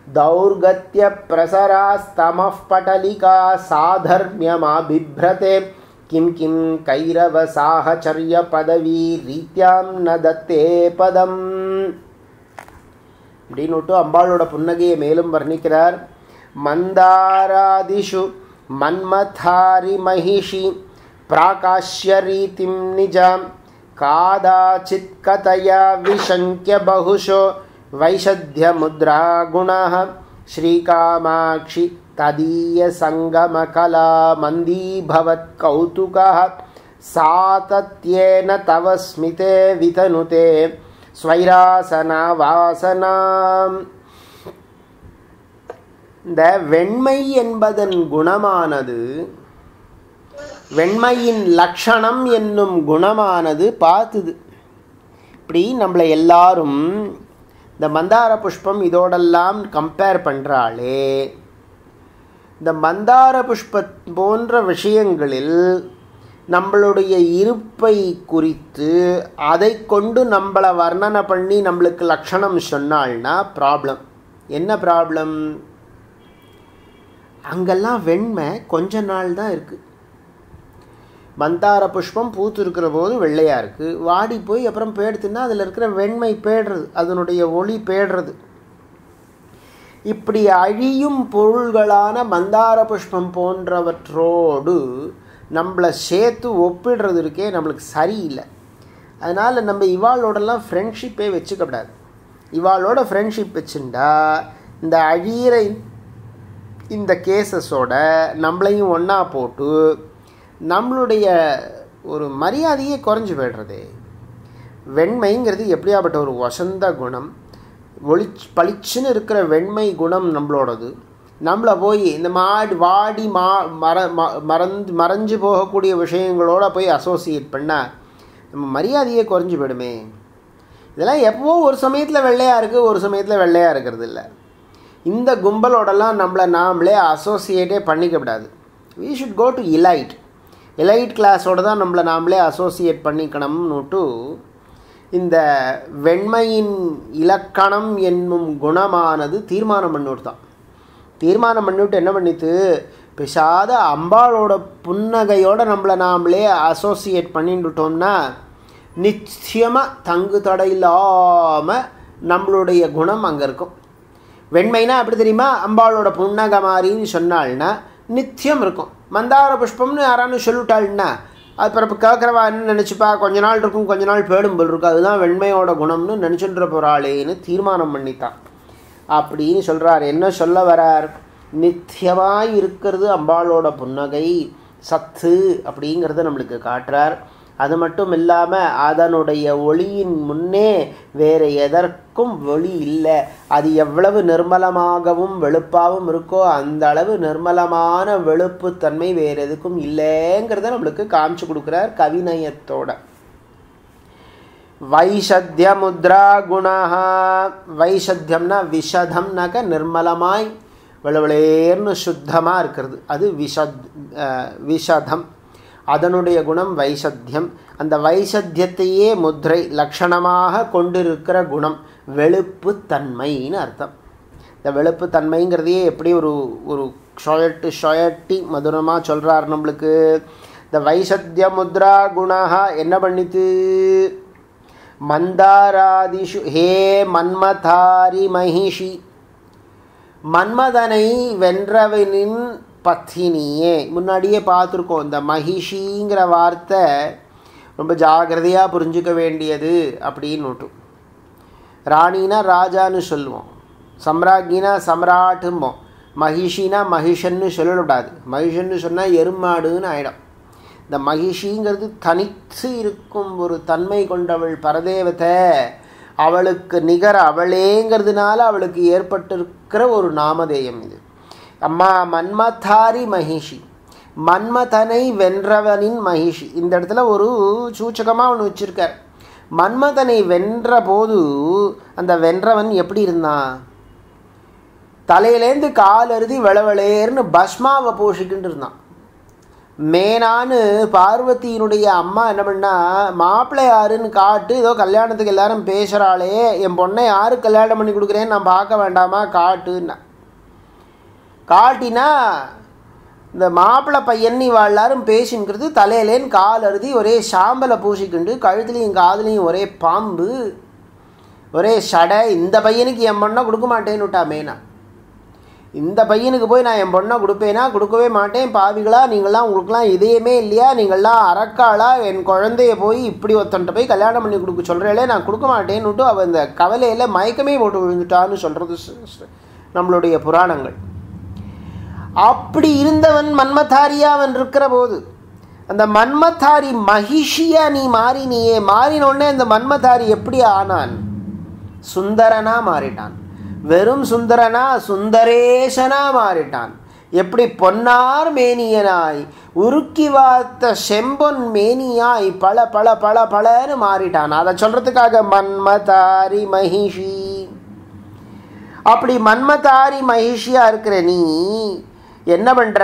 [SPEAKER 1] दौर्गत्यप्रसरास्तमः पटलिका साधर्म्यमाबिभ्रते किं किं कैरवसाहचर्यपदवी रीत्यां न दत्ते पदम् அப்படின்னுட்டு அம்பாளோட புன்னகையை மேலும் வர்ணிக்கிறார் मन्दारादिषु मन्मथारिमहिषि प्राकाश्यरीतिं निजां कादाचित् कथया विशङ्क्य बहुशो वैशद्यमुद्रागुणः श्रीकामाक्षि तदीयसङ्गमकला मन्दीभवत्कौतुकः सातत्येन तव स्मिते वितनुते स्वैरासनावासनाम् இந்த வெண்மை என்பதன் குணமானது வெண்மையின் லட்சணம் என்னும் குணமானது பார்த்துது இப்படி நம்மளை எல்லாரும் இந்த மந்தார புஷ்பம் இதோடெல்லாம் கம்பேர் பண்ணுறாளே இந்த மந்தார புஷ்ப போன்ற விஷயங்களில் நம்மளுடைய இருப்பை குறித்து அதை கொண்டு நம்மளை வர்ணனை பண்ணி நம்மளுக்கு லட்சணம் சொன்னாள்னா ப்ராப்ளம் என்ன ப்ராப்ளம் அங்கெல்லாம் வெண்மை கொஞ்ச நாள் தான் இருக்குது மந்தார புஷ்பம் பூத்து இருக்கிற போது வெள்ளையாக இருக்குது வாடி போய் அப்புறம் பேடுத்துன்னா அதில் இருக்கிற வெண்மை பேடுறது அதனுடைய ஒளி பேடுறது இப்படி அழியும் பொருள்களான மந்தார புஷ்பம் போன்றவற்றோடு நம்மளை சேர்த்து ஒப்பிடுறது இருக்கே நம்மளுக்கு சரியில்லை அதனால் நம்ம இவாளோடலாம் ஃப்ரெண்ட்ஷிப்பே வச்சுக்கப்படாது இவாளோட ஃப்ரெண்ட்ஷிப் வச்சுட்டா இந்த அழியிற இந்த கேசஸோட நம்மளையும் ஒன்றா போட்டு நம்மளுடைய ஒரு மரியாதையே குறைஞ்சி போய்டுறதே வெண்மைங்கிறது எப்படியாப்பட்ட ஒரு வசந்த குணம் ஒளி பளிச்சுன்னு இருக்கிற வெண்மை குணம் நம்மளோடது நம்மளை போய் இந்த மாடி வாடி மா மற ம- மறந்து மறைஞ்சு போகக்கூடிய விஷயங்களோட போய் அசோசியேட் பண்ணால் நம்ம மரியாதையே குறைஞ்சி போயிடுமே இதெல்லாம் எப்போ ஒரு சமயத்தில் வெள்ளையாக இருக்குது ஒரு சமயத்தில் வெள்ளையாக இருக்கிறது இல்லை இந்த கும்பலோடலாம் நம்மளை நாமளே அசோசியேட்டே பண்ணிக்க விடாது we should go to elite elite கிளாஸோட தான் நம்மளை நாமளே அசோசியேட் பண்ணிக்கணும்னுட்டு இந்த வெண்மையின் இலக்கணம் என்னும் குணமானது தீர்மானம் பண்ணிவிட்டு தான் தீர்மானம் பண்ணிவிட்டு என்ன பண்ணித்து பிசாத அம்பாளோட புன்னகையோட நம்மளை நாமளே அசோசியேட் பண்ணிட்டுட்டோம்னா நிச்சயமாக தங்கு தடை இல்லாமல் நம்மளுடைய குணம் அங்கே இருக்கும் வெண்மைனா எப்படி தெரியுமா அம்பாளோட புன்னகை மாதிரின்னு சொன்னாள்னா நித்தியம் இருக்கும் மந்தார புஷ்பம்னு யாரானு சொல்லிட்டாள்னா அது பிறப்பு கேட்குறவா என்ன நினச்சிப்பா கொஞ்ச நாள் இருக்கும் கொஞ்ச நாள் பேடும் போல் இருக்கும் அதுதான் வெண்மையோட குணம்னு நினச்சின்ற போகிறாளேன்னு தீர்மானம் பண்ணித்தான் அப்படின்னு சொல்கிறார் என்ன சொல்ல வரார் நித்தியமாய் இருக்கிறது அம்பாளோட புன்னகை சத்து அப்படிங்கிறத நம்மளுக்கு காட்டுறார் அது மட்டும் இல்லாமல் அதனுடைய ஒளியின் முன்னே வேறு எதற்கும் ஒளி இல்லை அது எவ்வளவு நிர்மலமாகவும் வெளுப்பாகவும் இருக்கோ அந்த அளவு நிர்மலமான வெளுப்புத்தன்மை வேறு எதுக்கும் இல்லைங்கிறத நம்மளுக்கு காமிச்சு கொடுக்குறார் கவிநயத்தோட வைஷத்தியமுத்ரா குணா வைஷத்தியம்னா விஷதம்னாக்க நிர்மலமாய் வெளவெளேர்னு சுத்தமாக இருக்கிறது அது விஷத் அஹ், விஷதம் அதனுடைய குணம் வைஷத்தியம் அந்த வைஷத்தியத்தையே முத்ரை லட்சணமாக கொண்டிருக்கிற குணம் வெளுப்பு தன்மைன்னு அர்த்தம் இந்த வெளுப்பு தன்மைங்கிறதையே எப்படி ஒரு ஒரு ஷொயட்டு ஷொயட்டி மதுரமாக சொல்கிறார் நம்மளுக்கு இந்த வைஷத்திய முத்ரா குணா என்ன பண்ணித்து மந்தாராதிஷு ஹே மன்மதாரி மகிஷி மன்மதனை வென்றவனின் பத்தினியே முன்னாடியே பார்த்துருக்கோம் இந்த மகிஷிங்கிற வார்த்தை ரொம்ப ஜாகிரதையாக புரிஞ்சுக்க வேண்டியது அப்படின்னு ராணினா ராஜான்னு சொல்லுவோம் சம்ராஜினா சம்ராட்டும்போம் மகிஷினா மகிஷன்னு சொல்லக்கூடாது மகிஷன்னு சொன்னால் எருமாடுன்னு ஆயிடும் இந்த மகிஷிங்கிறது தனித்து இருக்கும் ஒரு தன்மை கொண்டவள் பரதேவத்தை அவளுக்கு நிகர் அவளேங்கிறதுனால அவளுக்கு ஏற்பட்டிருக்கிற ஒரு நாமதேயம் இது அம்மா மன்மதாரி மகிஷி மன்மதனை வென்றவனின் மகிஷி இந்த இடத்துல ஒரு சூச்சகமாக ஒன்று வச்சிருக்கார் மன்மதனை வென்ற போது அந்த வென்றவன் எப்படி இருந்தான் தலையிலேருந்து கால் அறுதி வெளவெளேர்னு பஸ்மாவை பூசிக்கிட்டு இருந்தான் மேனான்னு பார்வதியினுடைய அம்மா என்ன பண்ணா மாப்பிள்ளை யாருன்னு காட்டு ஏதோ கல்யாணத்துக்கு எல்லாரும் பேசுகிறாளே என் பொண்ணை யாரு கல்யாணம் பண்ணி கொடுக்குறேன்னு நான் பார்க்க வேண்டாமா காட்டுன்னா காட்டினா இந்த மாப்பிள்ளை பையன் இவ எல்லாரும் பேசின்றது தலையிலேன்னு கால் அறுதி ஒரே சாம்பலை பூசிக்கிண்டு கழுத்துலையும் காதுலையும் ஒரே பாம்பு ஒரே சடை இந்த பையனுக்கு என் பொண்ணை கொடுக்க மாட்டேன்னு விட்டா மேனா இந்த பையனுக்கு போய் நான் என் பொண்ணை கொடுப்பேனா கொடுக்கவே மாட்டேன் பாவிகளா நீங்களாம் உங்களுக்குலாம் இதயமே இல்லையா நீங்கள்லாம் அரக்காளா என் குழந்தைய போய் இப்படி ஒருத்தன்ட்ட போய் கல்யாணம் பண்ணி கொடுக்க சொல்கிறேளே நான் கொடுக்க மாட்டேன்னுட்டு அவள் இந்த கவலையில் மயக்கமே போட்டு விழுந்துட்டான்னு சொல்கிறது நம்மளுடைய புராணங்கள் அப்படி இருந்தவன் மன்மதாரியாவன் இருக்கிற போது அந்த மன்மதாரி மகிஷியா நீ மாறினியே மாறினோடனே அந்த மன்மதாரி எப்படி ஆனான் சுந்தரனா மாறிட்டான் வெறும் சுந்தரனா சுந்தரேசனா மாறிட்டான் எப்படி பொன்னார் மேனியனாய் உருக்கி வார்த்த செம்பொன் மேனியாய் பல பல பல பலன்னு மாறிட்டான் அதை சொல்றதுக்காக மன்மதாரி மகிஷி அப்படி மன்மதாரி மகிஷியா இருக்கிற நீ என்ன பண்ற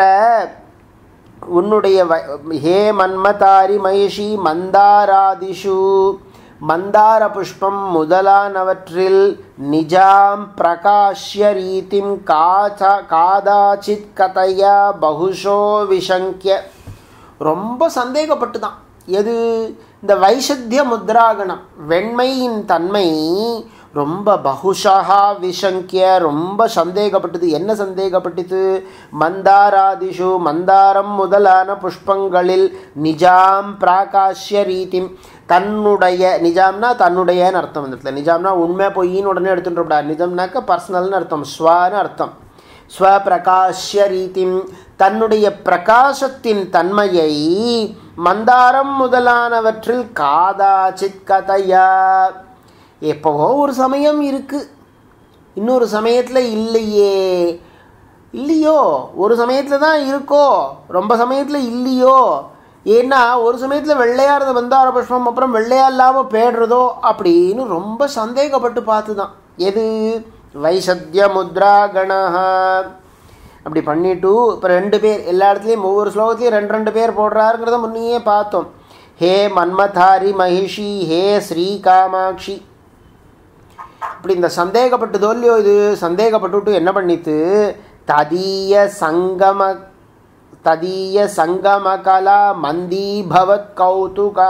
[SPEAKER 1] உன்னுடைய வ- ஹே மன்மதாரி மகிஷி மந்தாராதிஷு மந்தார புஷ்பம் முதலானவற்றில் நிஜாம் பிரகாஷ்ய ரீதிம் காச்சா காதாச்சித் கதையா பகுஷோ விசங்கிய ரொம்ப சந்தேகப்பட்டு தான் எது இந்த வைஷத்திய முத்ராகணம் வெண்மையின் தன்மை ரொம்ப பகுஷா விசங்கிய ரொம்ப சந்தேகப்பட்டது என்ன சந்தேகப்பட்டது மந்தாராதிஷு மந்தாரம் முதலான புஷ்பங்களில் நிஜாம் பிராகாஷ்ய ரீதிம் தன்னுடைய நிஜாம்னா தன்னுடையன்னு அர்த்தம் இந்த இடத்துல நிஜாம்னா உண்மை பொய்ன்னு உடனே எடுத்துட்டு நிஜம்னாக்க பர்சனல்னு அர்த்தம் ஸ்வான்னு அர்த்தம் ஸ்வபிரகாஷ்ய ரீதிம் தன்னுடைய பிரகாசத்தின் தன்மையை மந்தாரம் முதலானவற்றில் காதாச்சித் கதையா எப்போவோ ஒரு சமயம் இருக்கு இன்னொரு சமயத்தில் இல்லையே இல்லையோ ஒரு சமயத்தில் தான் இருக்கோ ரொம்ப சமயத்தில் இல்லையோ ஏன்னா ஒரு சமயத்தில் வெள்ளையாக இருந்த மந்தார புஷ்பம் அப்புறம் வெள்ளையா இல்லாமல் பேடுறதோ அப்படின்னு ரொம்ப சந்தேகப்பட்டு பார்த்து தான் எது வைசத்திய முத்ரா கணஹா அப்படி பண்ணிட்டு இப்போ ரெண்டு பேர் எல்லா இடத்துலையும் ஒவ்வொரு ஸ்லோகத்துலையும் ரெண்டு ரெண்டு பேர் போடுறாருங்கிறத முன்னையே பார்த்தோம் ஹே மன்மதாரி மகிஷி ஹே ஸ்ரீ காமாட்சி இப்படி இந்த சந்தேகப்பட்டு தோல்லையோ இது சந்தேகப்பட்டுட்டு என்ன பண்ணித்து ததீய சங்கம ததீய சங்கமகலா மந்தீபவத் கௌதுகா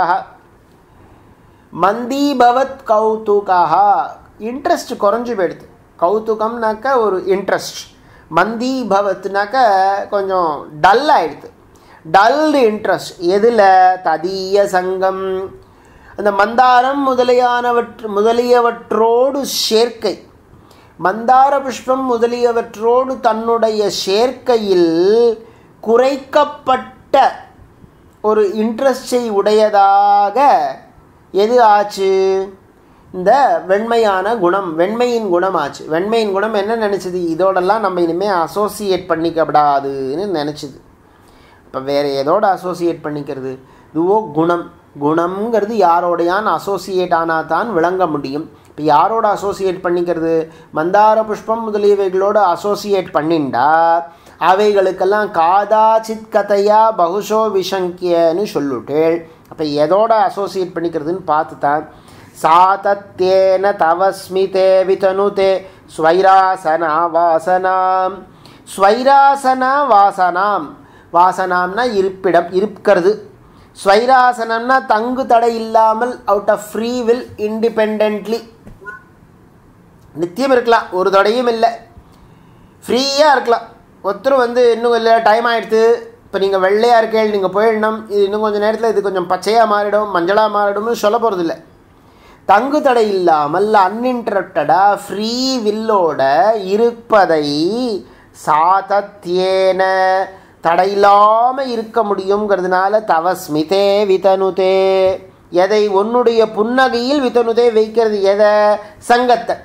[SPEAKER 1] மந்தீபவத் கௌதுகா இன்ட்ரெஸ்ட் குறைஞ்சு போயிடுது கௌதுகம்னாக்க ஒரு இன்ட்ரெஸ்ட் மந்தி பவத்னாக்க கொஞ்சம் டல் ஆயிடுது டல் இன்ட்ரெஸ்ட் எதில் ததீய சங்கம் அந்த மந்தாரம் முதலியானவற்று முதலியவற்றோடு சேர்க்கை மந்தார புஷ்பம் முதலியவற்றோடு தன்னுடைய சேர்க்கையில் குறைக்கப்பட்ட ஒரு இன்ட்ரெஸ்டை உடையதாக எது ஆச்சு இந்த வெண்மையான குணம் வெண்மையின் குணம் ஆச்சு வெண்மையின் குணம் என்ன நினச்சிது இதோடெல்லாம் நம்ம இனிமேல் அசோசியேட் பண்ணிக்கப்படாதுன்னு நினச்சிது இப்போ வேறு எதோட அசோசியேட் பண்ணிக்கிறது இதுவோ குணம் குணம்ங்கிறது யாரோடையான் அசோசியேட் ஆனால் தான் விளங்க முடியும் இப்போ யாரோட அசோசியேட் பண்ணிக்கிறது மந்தார புஷ்பம் முதலியவைகளோட அசோசியேட் பண்ணிண்டா அவைகளுக்கெல்லாம் காதாச்சித் கதையா பகுஷோ விஷங்கியன்னு சொல்லுட்டேள் அப்போ எதோட அசோசியேட் பண்ணிக்கிறதுன்னு பார்த்து தான் சாதத்தேன தவஸ்மிதே விதனுதே ஸ்வைராசனா வாசனாம் ஸ்வைராசனா வாசனாம் வாசனாம்னா இருப்பிடம் இருக்கிறது ஸ்வைராசனம்னா தங்கு தடை இல்லாமல் out of free will independently நித்தியம் இருக்கலாம் ஒரு தடையும் இல்லை ஃப்ரீயாக இருக்கலாம் ஒருத்தர் வந்து இன்னும் இல்லை டைம் ஆகிடுது இப்போ நீங்கள் வெள்ளையாக இருக்கேள் நீங்கள் போயிடணும் இது இன்னும் கொஞ்சம் நேரத்தில் இது கொஞ்சம் பச்சையாக மாறிடும் மஞ்சளாக மாறிடும்னு சொல்ல போகிறதில்ல தங்கு தடை இல்லாமல் அன்இன்டரப்டடாக ஃப்ரீ வில்லோட இருப்பதை சாதத்தியேன தடையில்லாமல் இருக்க முடியுங்கிறதுனால தவ ஸ்மிதே விதனுதே எதை உன்னுடைய புன்னகையில் விதனுதே வைக்கிறது எதை சங்கத்தை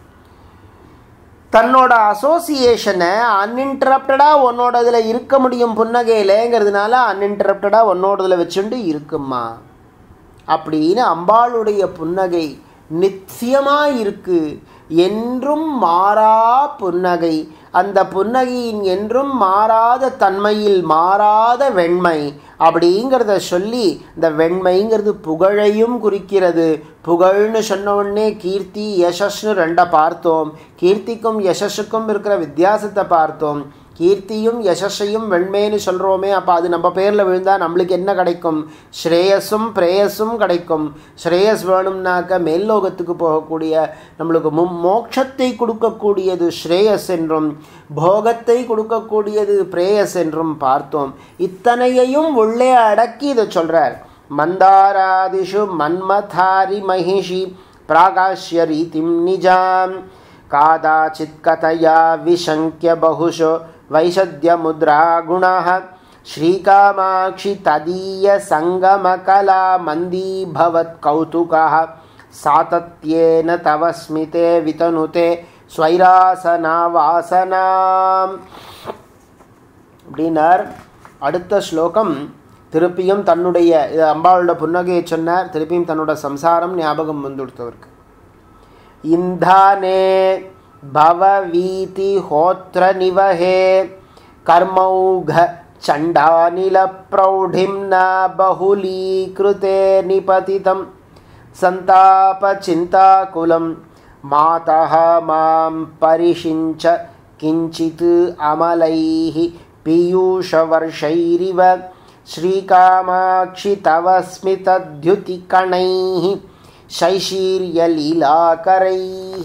[SPEAKER 1] தன்னோட அசோசியேஷனை அன்இன்டரப்டடாக உன்னோட இதில் இருக்க முடியும் புன்னகையிலேங்கிறதுனால அன்இன்டரப்டடாக உன்னோட இதில் வச்சுட்டு இருக்குமா அப்படின்னு அம்பாளுடைய புன்னகை நித்தியமாக இருக்கு என்றும் மாறா புன்னகை அந்த புன்னகையின் என்றும் மாறாத தன்மையில் மாறாத வெண்மை அப்படிங்கிறத சொல்லி இந்த வெண்மைங்கிறது புகழையும் குறிக்கிறது புகழ்னு சொன்ன உடனே கீர்த்தி யசஸ்னு ரெண்டை பார்த்தோம் கீர்த்திக்கும் யசஸுக்கும் இருக்கிற வித்தியாசத்தை பார்த்தோம் கீர்த்தியும் யசஸையும் வெண்மைன்னு சொல்கிறோமே அப்போ அது நம்ம பேரில் விழுந்தால் நம்மளுக்கு என்ன கிடைக்கும் ஸ்ரேயஸும் பிரேயஸும் கிடைக்கும் ஸ்ரேயஸ் வேணும்னாக்க மேல்லோகத்துக்கு போகக்கூடிய நம்மளுக்கு மும் மோட்சத்தை கொடுக்கக்கூடியது ஸ்ரேயஸ் என்றும் போகத்தை கொடுக்கக்கூடியது பிரேயஸ் என்றும் பார்த்தோம் இத்தனையையும் உள்ளே அடக்கி இதை சொல்கிறார் மந்தாராதிஷு மன்மதாரி மகிஷி பிராகாஷ்ய ரீதிம் நிஜாம் காதாச்சித் கதையா விசங்கிய பகுஷோ वैशद्यमुद्रा गुणः श्रीकामाक्षि तदीयसङ्गमकला मन्दीभवत्कौतुकः सातत्येन तव स्मिते वितनुते ஸ்வைராசனாவாசனாம் அப்படின்னார் அடுத்த ஸ்லோகம் திருப்பியும் தன்னுடைய இது அம்பாளோட புன்னகையை சொன்னார் திருப்பியும் தன்னோட சம்சாரம் ஞாபகம் வந்துடுத்தவருக்கு இந்தானே भववीति होत्र निवहे कर्मौघ चण्डानिलप्रौढिं न बहुलीकृते निपतितं सन्तापचिन्ताकुलं मातः मां परिषिञ्च किञ्चित् अमलैः पीयूषवर्षैरिव श्रीकामाक्षि तव स्मितद्युतिकणैः शैशीर्यलीलाकरैः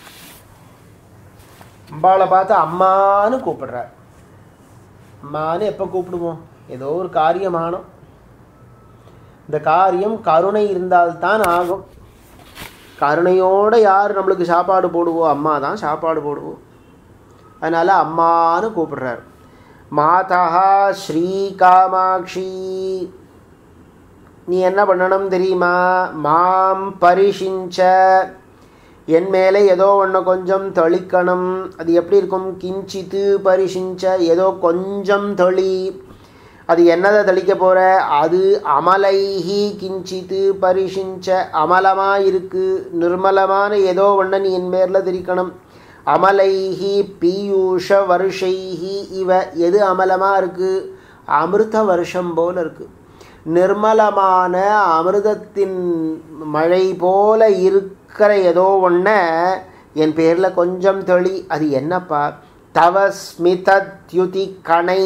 [SPEAKER 1] அம்பாளை பார்த்து அம்மான்னு கூப்பிடுறார் அம்மான்னு எப்போ கூப்பிடுவோம் ஏதோ ஒரு காரியம் ஆனோம் இந்த காரியம் கருணை இருந்தால்தான் ஆகும் கருணையோடு யார் நம்மளுக்கு சாப்பாடு போடுவோம் அம்மா தான் சாப்பாடு போடுவோம் அதனால் அம்மான்னு கூப்பிடுறாரு மாதா ஸ்ரீ காமாட்சி நீ என்ன பண்ணணும் தெரியுமா மாம் பரிஷிஞ்ச என் மேலே ஏதோ ஒன்று கொஞ்சம் தெளிக்கணும் அது எப்படி இருக்கும் கிஞ்சித்து பரிஷிஞ்ச ஏதோ கொஞ்சம் தெளி அது என்னதை தெளிக்க போகிற அது அமலைஹி கிஞ்சித்து பரிஷிஞ்ச அமலமாக இருக்கு நிர்மலமான ஏதோ ஒன்று நீ என் மேரில் திரிக்கணும் அமலைஹி பீயூஷ வருஷைஹி இவ எது அமலமாக இருக்குது அமிர்த வருஷம் போல் இருக்குது நிர்மலமான அமிர்தத்தின் மழை போல இருக்கிற ஏதோ ஒன்றை என் பேரில் கொஞ்சம் தெளி அது என்னப்பா தவ ஸ்மிதத்யுதி கணை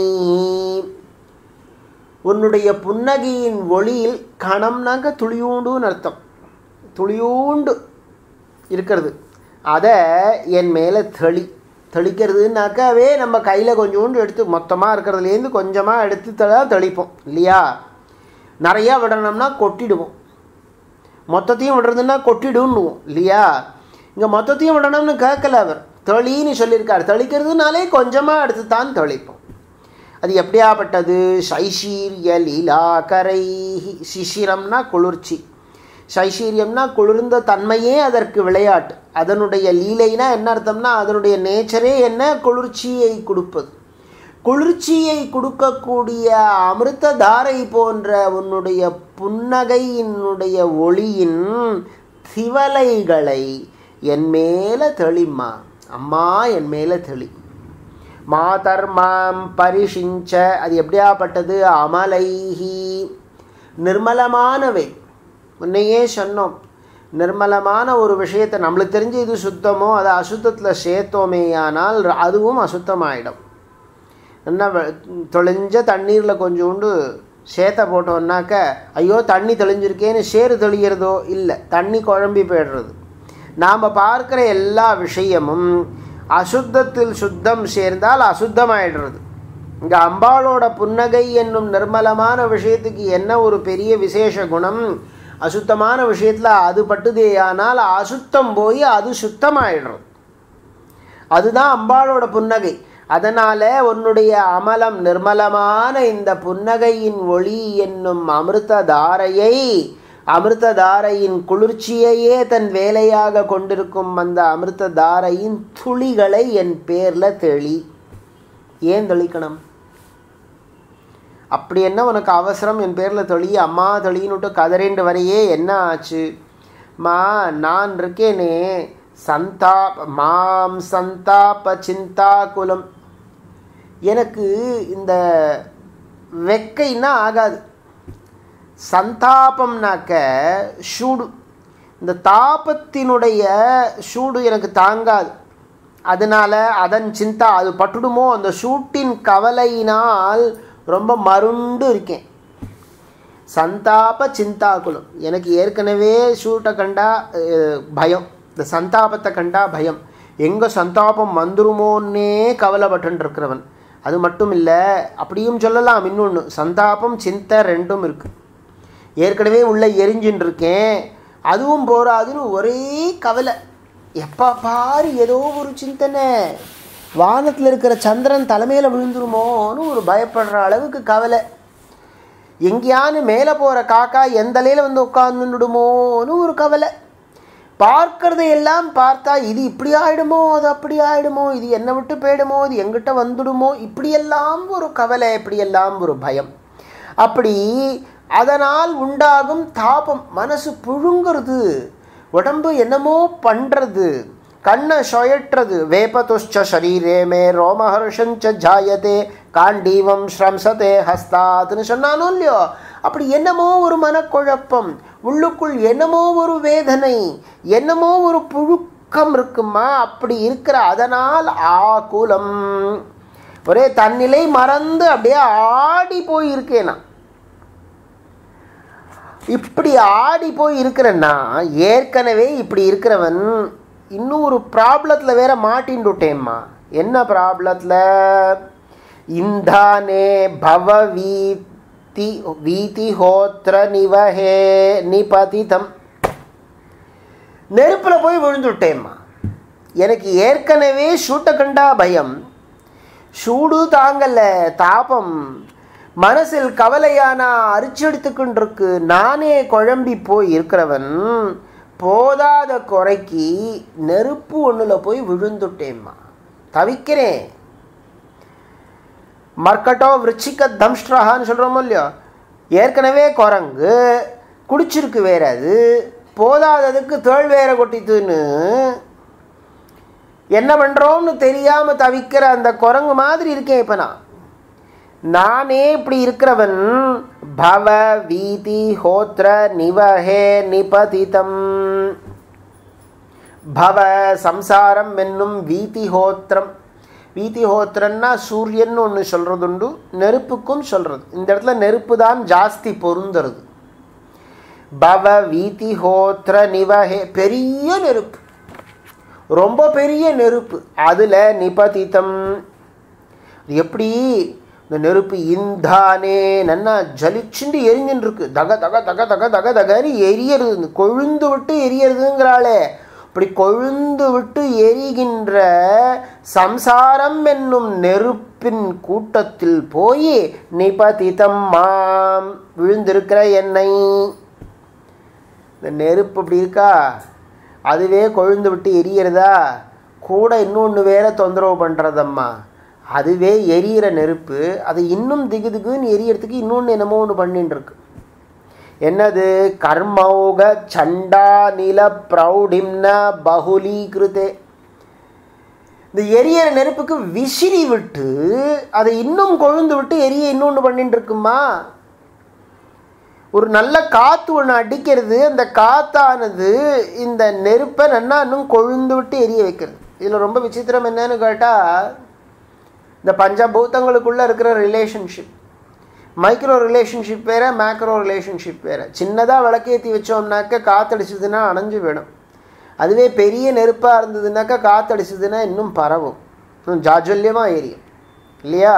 [SPEAKER 1] உன்னுடைய புன்னகையின் ஒளியில் கணம்னாங்க துளியூண்டுன்னு அர்த்தம் துளியூண்டு இருக்கிறது அதை என் மேலே தெளி தெளிக்கிறதுனாக்காவே நம்ம கையில் கொஞ்சோண்டு எடுத்து மொத்தமாக இருக்கிறதுலேருந்து கொஞ்சமாக எடுத்து தான் தெளிப்போம் இல்லையா நிறையா விடணும்னா கொட்டிடுவோம் மொத்தத்தையும் விடுறதுன்னா கொட்டிடுன்னுவோம் இல்லையா இங்கே மொத்தத்தையும் விடணும்னு கேட்கல அவர் தெளின்னு சொல்லியிருக்கார் தெளிக்கிறதுனாலே கொஞ்சமாக எடுத்து தான் தெளிப்போம் அது எப்படியாப்பட்டது சைஷீரிய லீலாகரை சிசிரம்னா குளிர்ச்சி சைஷீரியம்னா குளிர்ந்த தன்மையே அதற்கு விளையாட்டு அதனுடைய லீலைனா என்ன அர்த்தம்னா அதனுடைய நேச்சரே என்ன குளிர்ச்சியை கொடுப்பது குளிர்ச்சியை கொடுக்கக்கூடிய அமிர்த தாரை போன்ற உன்னுடைய புன்னகையினுடைய ஒளியின் திவலைகளை என் மேலே தெளிம்மா அம்மா என் மேலே தெளி மாதர் மாம் பரிஷிஞ்ச அது எப்படியாப்பட்டது அமலைஹி நிர்மலமானவை முன்னையே சொன்னோம் நிர்மலமான ஒரு விஷயத்தை நம்மளுக்கு தெரிஞ்சு இது சுத்தமோ அதை அசுத்தத்தில் சேர்த்தோமேயானால் அதுவும் அசுத்தமாயிடும் என்ன தொலைஞ்ச தண்ணீரில் கொஞ்சோண்டு சேத்தை போட்டோம்னாக்க ஐயோ தண்ணி தெளிஞ்சிருக்கேன்னு சேறு தெளிகிறதோ இல்லை தண்ணி குழம்பி போயிடுறது நாம் பார்க்குற எல்லா விஷயமும் அசுத்தத்தில் சுத்தம் சேர்ந்தால் அசுத்தமாயிடுறது இங்கே அம்பாளோட புன்னகை என்னும் நிர்மலமான விஷயத்துக்கு என்ன ஒரு பெரிய விசேஷ குணம் அசுத்தமான விஷயத்தில் அது பட்டுதேயானால் அசுத்தம் போய் அது சுத்தமாயிடுறது அதுதான் அம்பாளோட புன்னகை அதனால் உன்னுடைய அமலம் நிர்மலமான இந்த புன்னகையின் ஒளி என்னும் அமிர்த தாரையை அமிர்த தாரையின் குளிர்ச்சியையே தன் வேலையாக கொண்டிருக்கும் அந்த அமிர்த தாரையின் துளிகளை என் பேரில் தெளி ஏன் தெளிக்கணும் அப்படி என்ன உனக்கு அவசரம் என் பேரில் தொழி அம்மா தொழின்னுட்டு கதறிண்டு வரையே என்ன ஆச்சு மா நான் இருக்கேனே சந்தாப் மாம் சந்தாப சிந்தா குலம் எனக்கு இந்த வெக்கைன்னா ஆகாது சந்தாபம்னாக்க சூடு இந்த தாபத்தினுடைய சூடு எனக்கு தாங்காது அதனால் அதன் சிந்தா அது பட்டுடுமோ அந்த சூட்டின் கவலையினால் ரொம்ப மருண்டு இருக்கேன் சந்தாப சிந்தாக்குலம் எனக்கு ஏற்கனவே சூட்டை கண்டா பயம் இந்த சந்தாபத்தை கண்டா பயம் எங்கே சந்தாபம் வந்துருமோன்னே கவலைப்பட்டு இருக்கிறவன் அது மட்டும் இல்லை அப்படியும் சொல்லலாம் இன்னொன்று சந்தாபம் சிந்தை ரெண்டும் இருக்குது ஏற்கனவே உள்ளே எரிஞ்சின்னு இருக்கேன் அதுவும் போராதுன்னு ஒரே கவலை எப்போ பாரு ஏதோ ஒரு சிந்தனை வானத்தில் இருக்கிற சந்திரன் தலைமையில் விழுந்துருமோன்னு ஒரு பயப்படுற அளவுக்கு கவலை எங்கேயானு மேலே போகிற காக்கா எந்த அலையில் வந்து உட்காந்துடுமோன்னு ஒரு கவலை பார்க்கறதையெல்லாம் பார்த்தா இது இப்படி ஆயிடுமோ அது அப்படி ஆயிடுமோ இது என்னை விட்டு போயிடுமோ இது எங்கிட்ட வந்துடுமோ இப்படியெல்லாம் ஒரு கவலை இப்படியெல்லாம் ஒரு பயம் அப்படி அதனால் உண்டாகும் தாபம் மனசு புழுங்கிறது உடம்பு என்னமோ பண்ணுறது கண்ணை சுழற்றுறது வேபதுஷ்ச ஷரீரே மே ரோமஹர்ஷஞ்ச ஜாயதே காண்டீவம் ஸ்ரம்சதே ஹஸ்தாத்னு சொன்னாலும் இல்லையோ அப்படி என்னமோ ஒரு மனக்குழப்பம் உள்ளுக்குள் என்னமோ ஒரு வேதனை என்னமோ ஒரு புழுக்கம் இருக்குமா அப்படி இருக்கிற அதனால் ஆகுலம் ஒரே தன்னிலை மறந்து அப்படியே ஆடி போய் இருக்கேன் நான் இப்படி ஆடி போய் இருக்கிறன்னா ஏற்கனவே இப்படி இருக்கிறவன் இன்னும் ஒரு ப்ராப்ளத்தில் வேற மாட்டின்டுட்டேம்மா என்ன ப்ராப்ளத்தில் இந்தானே பவ வீதி வீதி ஹோத்ர நிவஹே நிபதிதம் நெருப்பில் போய் விழுந்துட்டேம்மா எனக்கு ஏற்கனவே சூட்ட கண்டா பயம் சூடு தாங்கல தாபம் மனசில் கவலையானா அரிச்செடுத்துக்கொண்டிருக்கு நானே குழம்பி போய் இருக்கிறவன் போதாத குறைக்கு நெருப்பு ஒன்றில் போய் விழுந்துட்டேம்மா தவிக்கிறேன் மர்க்கட்டோ விருச்சிக்க தம்ஷ்ட்ரஹான்னு சொல்கிறோமோ இல்லையோ ஏற்கனவே குரங்கு குடிச்சிருக்கு வேற அது போதாததுக்கு தேள் வேற கொட்டித்துன்னு என்ன பண்ணுறோம்னு தெரியாமல் தவிக்கிற அந்த குரங்கு மாதிரி இருக்கேன் இப்போ நான் நானே இப்படி இருக்கிறவன் பவ வீதி ஹோத்ர நிவஹே நிபதிதம் பவ சம்சாரம் என்னும் வீதி ஹோத்திரம் வீதி ஹோத்திரன்னா சூரியன் ஒன்று சொல்கிறதுண்டு நெருப்புக்கும் சொல்கிறது இந்த இடத்துல நெருப்பு தான் ஜாஸ்தி பொருந்துறது பவ வீதி ஹோத்ர நிவஹே பெரிய நெருப்பு ரொம்ப பெரிய நெருப்பு அதில் நிபதித்தம் எப்படி இந்த நெருப்பு இந்தானே நன்னா ஜலிச்சுண்டு எரிஞ்சுன்னு இருக்கு தக தக தக தக தக தகன்னு எரியறது கொழுந்து விட்டு எரியறதுங்கிறாளே இப்படி கொழுந்து விட்டு எரிகின்ற சம்சாரம் என்னும் நெருப்பின் கூட்டத்தில் போய் நிபதிதம் மாம் விழுந்திருக்கிற என்னை இந்த நெருப்பு இப்படி இருக்கா அதுவே கொழுந்து விட்டு எரியறதா கூட இன்னொன்று வேற தொந்தரவு பண்ணுறதம்மா அதுவே எரியிற நெருப்பு அது இன்னும் திகு திகுன்னு எரியறதுக்கு இன்னொன்று என்னமோ ஒன்று பண்ணிட்டு இருக்கு என்னது கர்மௌக சண்டா நில பிரௌடிம்ன பகுலீகிருதே இந்த எரியற நெருப்புக்கு விசிறி விட்டு அதை இன்னும் கொழுந்து விட்டு எரிய இன்னொன்று பண்ணிட்டு இருக்குமா ஒரு நல்ல காற்று ஒன்று அடிக்கிறது அந்த காத்தானது இந்த நெருப்பை நன்னா இன்னும் கொழுந்து விட்டு எரிய வைக்கிறது இதில் ரொம்ப விசித்திரம் என்னன்னு கேட்டால் இந்த பஞ்சபூத்தங்களுக்குள்ளே இருக்கிற ரிலேஷன்ஷிப் மைக்ரோ ரிலேஷன்ஷிப் வேறு மேக்ரோ ரிலேஷன்ஷிப் வேறு சின்னதாக விளக்கேற்றி வச்சோம்னாக்க காற்றடிச்சதுன்னா அணைஞ்சு விடும் அதுவே பெரிய நெருப்பாக இருந்ததுனாக்கா காற்றடிச்சதுன்னா இன்னும் பரவும் இன்னும் ஜாஜல்யமாக எரியும் இல்லையா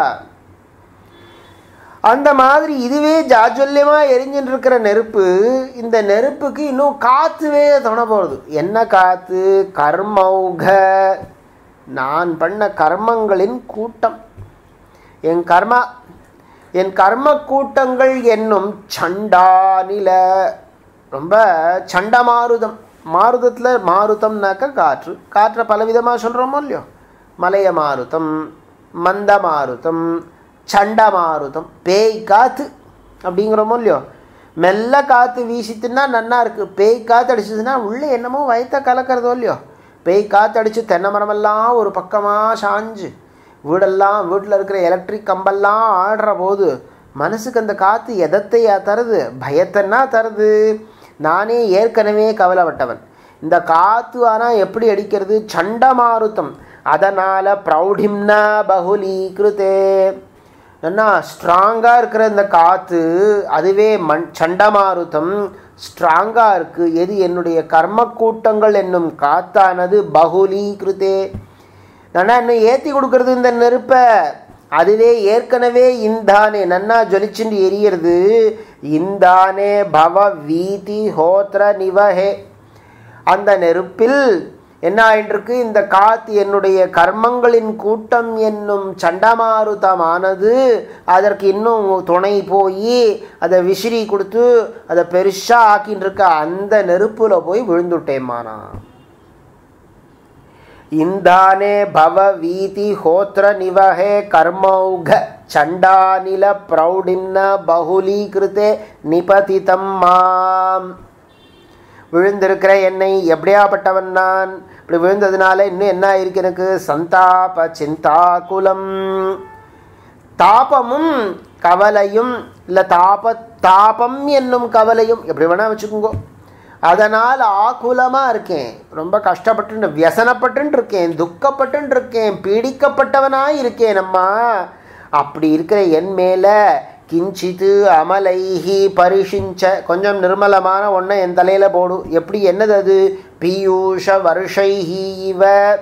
[SPEAKER 1] அந்த மாதிரி இதுவே ஜாஜல்யமாக எரிஞ்சுட்டு இருக்கிற நெருப்பு இந்த நெருப்புக்கு இன்னும் காற்றுவே துணை போகிறது என்ன காற்று கர்மௌக நான் பண்ண கர்மங்களின் கூட்டம் என் கர்மா என் கர்ம கூட்டங்கள் என்னும் சண்டானில ரொம்ப சண்ட மாருதம் மாருதத்தில் மாருதம்னாக்க காற்று காற்றை பலவிதமாக சொல்கிறோமோ இல்லையோ மலைய மாருதம் மந்த மாருதம் சண்ட மாருதம் பேய் காற்று அப்படிங்கிறோமோ இல்லையோ மெல்ல காற்று வீசித்துன்னா நன்னா இருக்குது பேய் காற்று அடிச்சதுன்னா உள்ளே என்னமோ வயத்தை கலக்கிறதோ இல்லையோ பேய் காற்று அடித்து தென்னை மரமெல்லாம் ஒரு பக்கமாக சாஞ்சு வீடெல்லாம் வீட்டில் இருக்கிற எலக்ட்ரிக் கம்பெல்லாம் ஆடுற போது மனசுக்கு அந்த காற்று எதத்தையா தருது பயத்தைன்னா தருது நானே ஏற்கனவே கவலைப்பட்டவன் இந்த காற்று ஆனால் எப்படி அடிக்கிறது சண்டமாருத்தம் அதனால் ப்ரௌடிம்னா பகுலீகிருத்தே என்ன ஸ்ட்ராங்காக இருக்கிற இந்த காற்று அதுவே மண் சண்டமாருத்தம் ஸ்ட்ராங்காக இருக்குது எது என்னுடைய கர்ம கூட்டங்கள் என்னும் காத்தானது பகுலீகிருத்தே நன்னா இன்னும் ஏற்றி கொடுக்கறது இந்த நெருப்பை அதுவே ஏற்கனவே இந்தானே நன்னா ஜொலிச்சுட்டு எரியறது இந்தானே பவ வீதி ஹோத்ர நிவஹே அந்த நெருப்பில் என்ன ஆயிட்டிருக்கு இந்த காத்து என்னுடைய கர்மங்களின் கூட்டம் என்னும் சண்டமாருதமானது அதற்கு இன்னும் துணை போய் அதை விசிறி கொடுத்து அதை பெருசாக ஆக்கின்னு இருக்க அந்த நெருப்பில் போய் விழுந்துட்டேம்மா நான் இந்தானே பவ வீதி ஹோத்ர நிவஹே கர்மௌக சண்டானில பிரௌடின்ன பகுலீகிருத்தே நிபதிதம் மாம் விழுந்திருக்கிற என்னை எப்படியாப்பட்டவன் நான் இப்படி விழுந்ததுனால இன்னும் என்ன ஆயிருக்கு எனக்கு சந்தாப சிந்தாகுலம் தாபமும் கவலையும் இல்லை தாப தாபம் என்னும் கவலையும் எப்படி வேணா வச்சுக்கோங்க அதனால் ஆகுலமாக இருக்கேன் ரொம்ப கஷ்டப்பட்டு வியசனப்பட்டு இருக்கேன் துக்கப்பட்டு இருக்கேன் பீடிக்கப்பட்டவனாக இருக்கேன் அம்மா அப்படி இருக்கிற என் மேலே கிஞ்சித்து அமலைஹி பரிஷிஞ்ச கொஞ்சம் நிர்மலமான ஒன்றை என் தலையில் போடும் எப்படி என்னது அது பீயூஷ வருஷைஹி இவ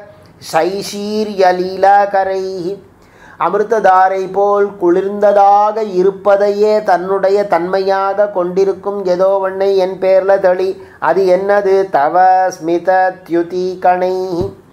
[SPEAKER 1] சைஷீரியலீலாகரைஹி அமிர்ததாரை போல் குளிர்ந்ததாக இருப்பதையே தன்னுடைய தன்மையாக கொண்டிருக்கும் ஏதோ ஒன்றை என் பேரில் தளி அது என்னது தவ ஸ்மித தியுதி கணை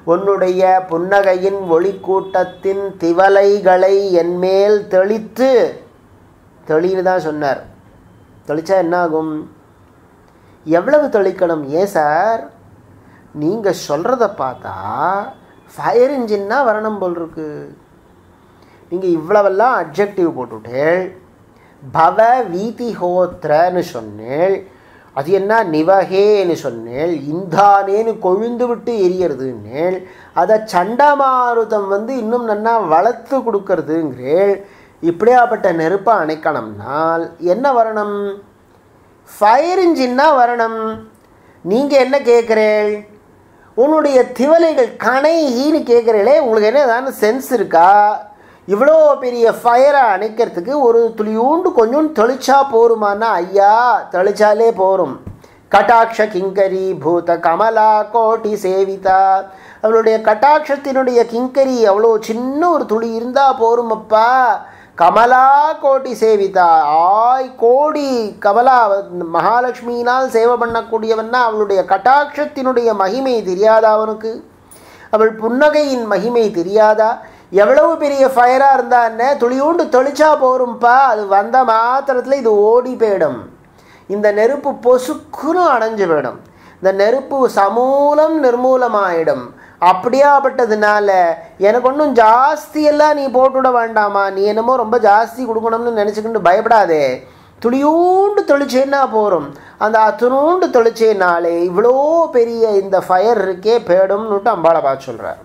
[SPEAKER 1] உன்னுடைய புன்னகையின் ஒளிக்கூட்டத்தின் திவலைகளை என்மேல் தெளித்து தெளின்னு தான் சொன்னார் தெளிச்சா என்ன ஆகும் எவ்வளவு தெளிக்கணும் ஏன் சார் நீங்கள் சொல்கிறத பார்த்தா ஃபயர் இன்ஜின்னா வரணும் போல் இருக்கு நீங்கள் இவ்வளவெல்லாம் அப்ஜெக்டிவ் போட்டுவிட்டேள் பவ வீதி ஹோத்ரன்னு சொன்னேள் அது என்ன நிவகேன்னு சொன்னேள் இந்தானேன்னு கொழுந்து விட்டு எரியறதுன்னேள் அதை சண்டமாருதம் வந்து இன்னும் நன்னா வளர்த்து கொடுக்கறதுங்கிறேள் இப்படியாப்பட்ட நெருப்பை அணைக்கணும்னால் என்ன வரணும் ஃபயர் இன்ஜின்னா வரணும் நீங்கள் என்ன கேட்குறேள் உன்னுடைய திவலைகள் கணைன்னு கேட்குறீங்களே உங்களுக்கு என்ன ஏதாவது சென்ஸ் இருக்கா இவ்வளோ பெரிய ஃபயரை அணைக்கிறதுக்கு ஒரு துளியூண்டு கொஞ்சம் தெளிச்சா போருமானா ஐயா தெளிச்சாலே போரும் கட்டாட்ச கிங்கரி பூத கமலா கோட்டி சேவிதா அவளுடைய கட்டாட்சத்தினுடைய கிங்கரி அவ்வளோ சின்ன ஒரு துளி இருந்தால் போருமப்பா கமலா கோட்டி சேவிதா ஆய் கோடி கமலா மகாலட்சுமியினால் சேவை பண்ணக்கூடியவன்னா அவளுடைய கட்டாட்சத்தினுடைய மகிமை தெரியாதா அவனுக்கு அவள் புன்னகையின் மகிமை தெரியாதா எவ்வளவு பெரிய ஃபயராக இருந்தா என்ன துளியூண்டு தொளிச்சா போரும்பா அது வந்த மாத்திரத்தில் இது ஓடி போயிடும் இந்த நெருப்பு பொசுக்குன்னு அடைஞ்சு போயிடும் இந்த நெருப்பு சமூலம் நிர்மூலமாயிடும் அப்படியாப்பட்டதுனால எனக்கு ஒன்றும் ஜாஸ்தியெல்லாம் நீ போட்டுவிட வேண்டாமா நீ என்னமோ ரொம்ப ஜாஸ்தி கொடுக்கணும்னு நினச்சிக்கிட்டு பயப்படாதே துளியூண்டு தொளிச்சேன்னா போகிறோம் அந்த அத்துணூண்டு தொளிச்சேனாலே இவ்வளோ பெரிய இந்த ஃபயர் இருக்கே பேடும்னுட்டு அம்பாளை பார்த்து சொல்கிறார்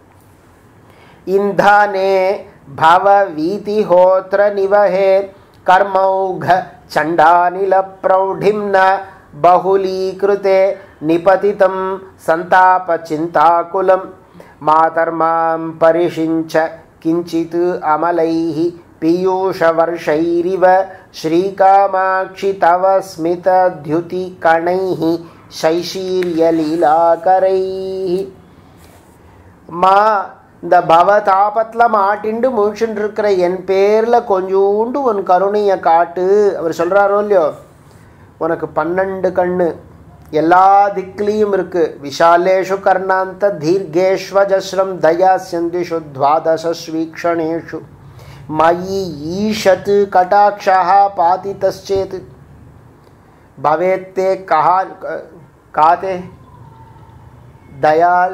[SPEAKER 1] இந்தானே பவ வீதி ஹோத்ர நிவஹே கர்மௌघ சண்டானில பிரௌಢிம்ன बहुलीकृते निपतितं सन्तापचिन्ताकुलं मातर्मां परिषिञ्च किञ्चित् अमलैः पीयूषवर्षैरिव श्रीकामाक्षि तव स्मितद्युतिकणैः शैशीर्यलीलाकरैः மா இந்த பவதாபத்தில் மாட்டிண்டு முழிச்சுட்டு இருக்கிற என் பேரில் கொஞ்சோண்டு உன் கருணையை காட்டு அவர் சொல்கிறாரோ இல்லையோ உனக்கு பன்னெண்டு கண்ணு எல்லா திக்லேயும் இருக்கு விஷாலேஷு கர்ணாந்த தீர்கேஷ்வஜஸ்ரம் தயா சந்திஷு துவாதசஸ்வீக்ஷணேஷு மயி ஈஷத் கட்டாட்சா பாதித்தேத் பவேத்தே கஹா காதே தயால்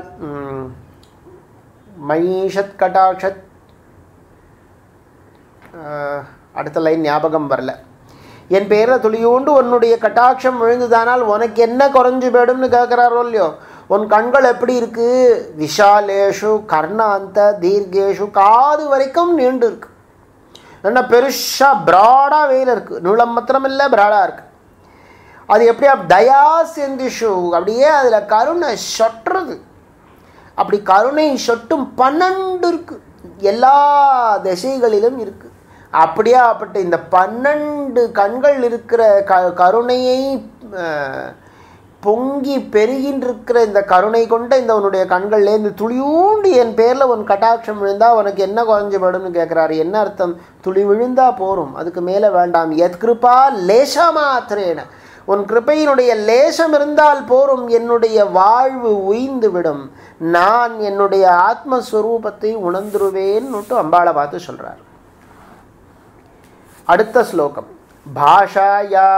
[SPEAKER 1] மயீஷத் கட்டாட்சத் அடுத்த லைன் ஞாபகம் வரல என் பேரில் துளியூண்டு உன்னுடைய கட்டாட்சம் விழுந்துதானால் உனக்கு என்ன குறைஞ்சு போயிடும்னு கேட்குறாரோ இல்லையோ உன் கண்கள் எப்படி இருக்கு விஷாலேஷு கர்ணாந்த தீர்கேஷு காது வரைக்கும் நீண்டு இருக்கு என்ன பெருசாக ப்ராடாக வெயில் இருக்குது நீளம் மாத்திரம் இல்லை ப்ராடாக இருக்குது அது எப்படியா தயா செந்திஷு அப்படியே அதில் கருணை சொட்டுறது அப்படி கருணை சொட்டும் பன்னெண்டு இருக்கு எல்லா திசைகளிலும் இருக்கு அப்படியா அப்பட்ட இந்த பன்னெண்டு கண்கள் இருக்கிற க கருணையை பொங்கி பெருகின்றிருக்கிற இந்த கருணை கொண்ட இந்த உன்னுடைய கண்கள்லேருந்து துளியூண்டு என் பேரில் உன் கட்டாட்சம் விழுந்தா உனக்கு என்ன குறைஞ்சு படும்னு கேட்குறாரு என்ன அர்த்தம் துளி விழுந்தா போரும் அதுக்கு மேலே வேண்டாம் எத் கிருப்பா லேசா மாத்திரேன உன் கிருப்பையினுடைய லேசம் இருந்தால் போரும் என்னுடைய வாழ்வு உயிந்து விடும் நான் என்னுடைய ஆத்மஸ்வரூபத்தை உணர்ந்துருவேன்னுட்டு அம்பாளை பார்த்து சொல்கிறார் அடுத்த ஸ்லோகம் भाषाया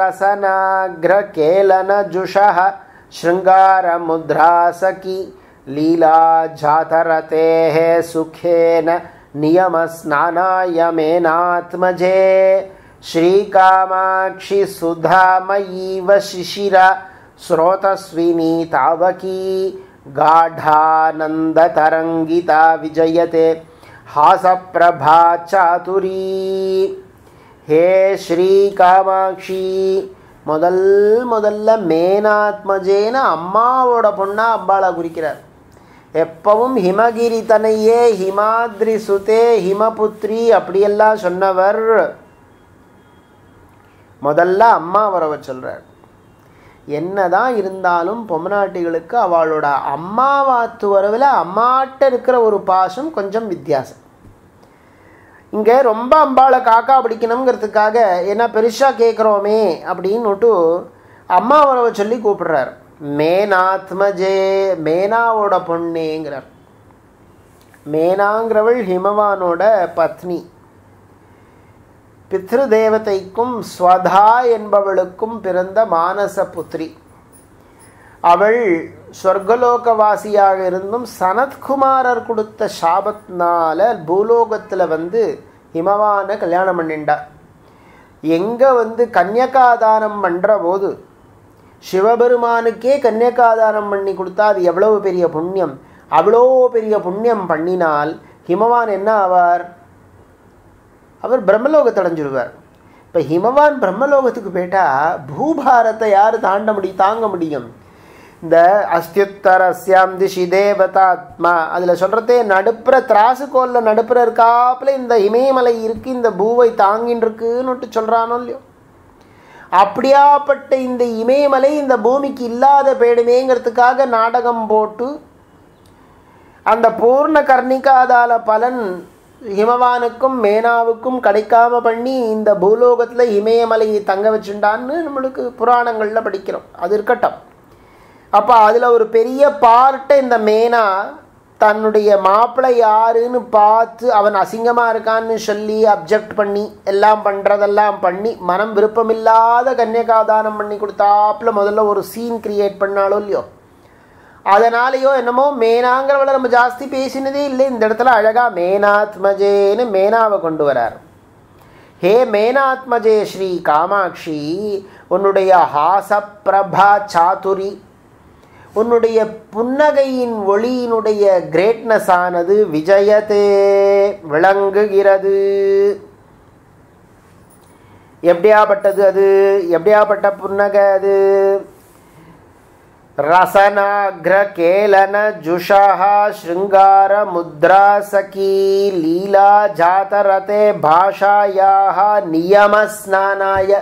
[SPEAKER 1] रसनाग्रकेलनजुषः शृङ्गारमुद्रासकी लीलाजातरतेः सुखेन नियमस्नानाय मेनात्मजे श्रीकामाक्षि सुधामयीव शिशिरा स्रोतस्विनी तावकी गाढानन्दतरङ्गिता विजयते हासप्रभा चातुरी ஹே ஸ்ரீ காமாட்சி முதல் முதல்ல மேனாத்மஜேன அம்மாவோட பொண்ணா அம்பாளை குறிக்கிறார் எப்பவும் ஹிமகிரி தனையே ஹிமாத்ரி சுதே ஹிமபுத்ரி அப்படியெல்லாம் சொன்னவர் முதல்ல அம்மா வரவ சொல்கிறார் என்னதான் இருந்தாலும் பொம்மநாட்டிகளுக்கு அவளோட அம்மாவாத்து வரவில் அம்மாட்ட இருக்கிற ஒரு பாசம் கொஞ்சம் வித்தியாசம் இங்கே ரொம்ப அம்பாளை காக்கா பிடிக்கணுங்கிறதுக்காக என்ன பெருசாக கேட்குறோமே அப்படின்னுட்டு அம்மா வரவை சொல்லி கூப்பிடுறாரு மேனாத்மஜே மேனாவோட பொண்ணேங்கிறார் மேனாங்கிறவள் ஹிமவானோட பத்னி பித்ரு தேவதைக்கும் ஸ்வதா என்பவளுக்கும் பிறந்த மானச புத்ரி அவள் சொர்க்கலோகவாசியாக இருந்தும் சனத்குமாரர் கொடுத்த சாபத்தினால பூலோகத்தில் வந்து ஹிமவானை கல்யாணம் பண்ணிண்டா எங்கே வந்து கன்யகாதானம் பண்ணுற போது சிவபெருமானுக்கே கன்யகாதானம் பண்ணி கொடுத்தா அது எவ்வளவு பெரிய புண்ணியம் அவ்வளோ பெரிய புண்ணியம் பண்ணினால் ஹிமவான் என்ன ஆவார் அவர் பிரம்மலோகத்தை அடைஞ்சிருவார் இப்போ ஹிமவான் பிரம்மலோகத்துக்கு போயிட்டா பூபாரத்தை யார் தாண்ட முடியும் தாங்க முடியும் இந்த அஸ்தியுத்தரஸ்யாம் திஷி தேவதாத்மா அதில் சொல்கிறதே நடுப்புற திராசுகோலில் நடுப்புற இருக்காப்புல இந்த இமயமலை இருக்கு இந்த பூவை தாங்கின்னு இருக்குன்னு சொல்கிறானோ இல்லையோ அப்படியாப்பட்ட இந்த இமயமலை இந்த பூமிக்கு இல்லாத போயிடுமேங்கிறதுக்காக நாடகம் போட்டு அந்த பூர்ண கர்ணிகாதால பலன் ஹிமவானுக்கும் மேனாவுக்கும் கிடைக்காம பண்ணி இந்த பூலோகத்தில் இமயமலையை தங்க வச்சுட்டான்னு நம்மளுக்கு புராணங்களில் படிக்கிறோம் அது இருக்கட்டும் அப்போ அதில் ஒரு பெரிய பார்ட்டை இந்த மேனா தன்னுடைய மாப்பிள்ளை யாருன்னு பார்த்து அவன் அசிங்கமாக இருக்கான்னு சொல்லி அப்ஜெக்ட் பண்ணி எல்லாம் பண்ணுறதெல்லாம் பண்ணி மனம் விருப்பமில்லாத கன்னியகாதானம் பண்ணி கொடுத்தாப்புல முதல்ல ஒரு சீன் கிரியேட் பண்ணாலும் இல்லையோ அதனாலேயோ என்னமோ மேனாங்கிறவளை நம்ம ஜாஸ்தி பேசினதே இல்லை இந்த இடத்துல அழகாக மேனாத்மஜேன்னு மேனாவை கொண்டு வரார் ஹே மேனாத்மஜே ஸ்ரீ காமாட்சி உன்னுடைய ஹாசப்பிரபா சாதுரி உன்னுடைய புன்னகையின் ஒளியினுடைய கிரேட்னஸ் ஆனது விஜயத்தே விளங்குகிறது எப்படியாப்பட்டது அது எப்படியாப்பட்ட புன்னகை அது ரசனாகிர கேலன ஜுஷா ஸ்ருங்கார முத்ரா சகி லீலா ஜாதரதே பாஷாயாக நியமஸ்நானாய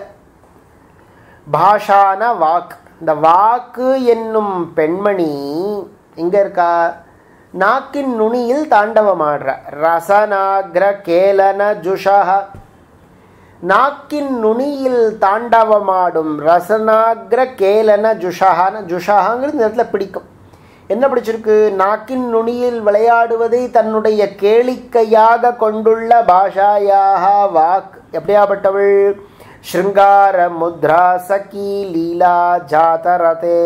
[SPEAKER 1] பாஷான வாக் இந்த வாக்கு என்னும் பெண்மணி எங்க இருக்கா நாக்கின் நுனியில் தாண்டவமாடுற ரசனாகிர கேலன ஜுஷா நாக்கின் நுனியில் தாண்டவமாடும் ரசனாகிர கேலன ஜுஷான ஜுஷாங்கிறது இந்த இடத்துல பிடிக்கும் என்ன பிடிச்சிருக்கு நாக்கின் நுனியில் விளையாடுவதை தன்னுடைய கேளிக்கையாக கொண்டுள்ள பாஷாயாக வாக் எப்படியாப்பட்டவள் ஸ்ருங்கார முத்ரா சகி லீலா ஜாதரதே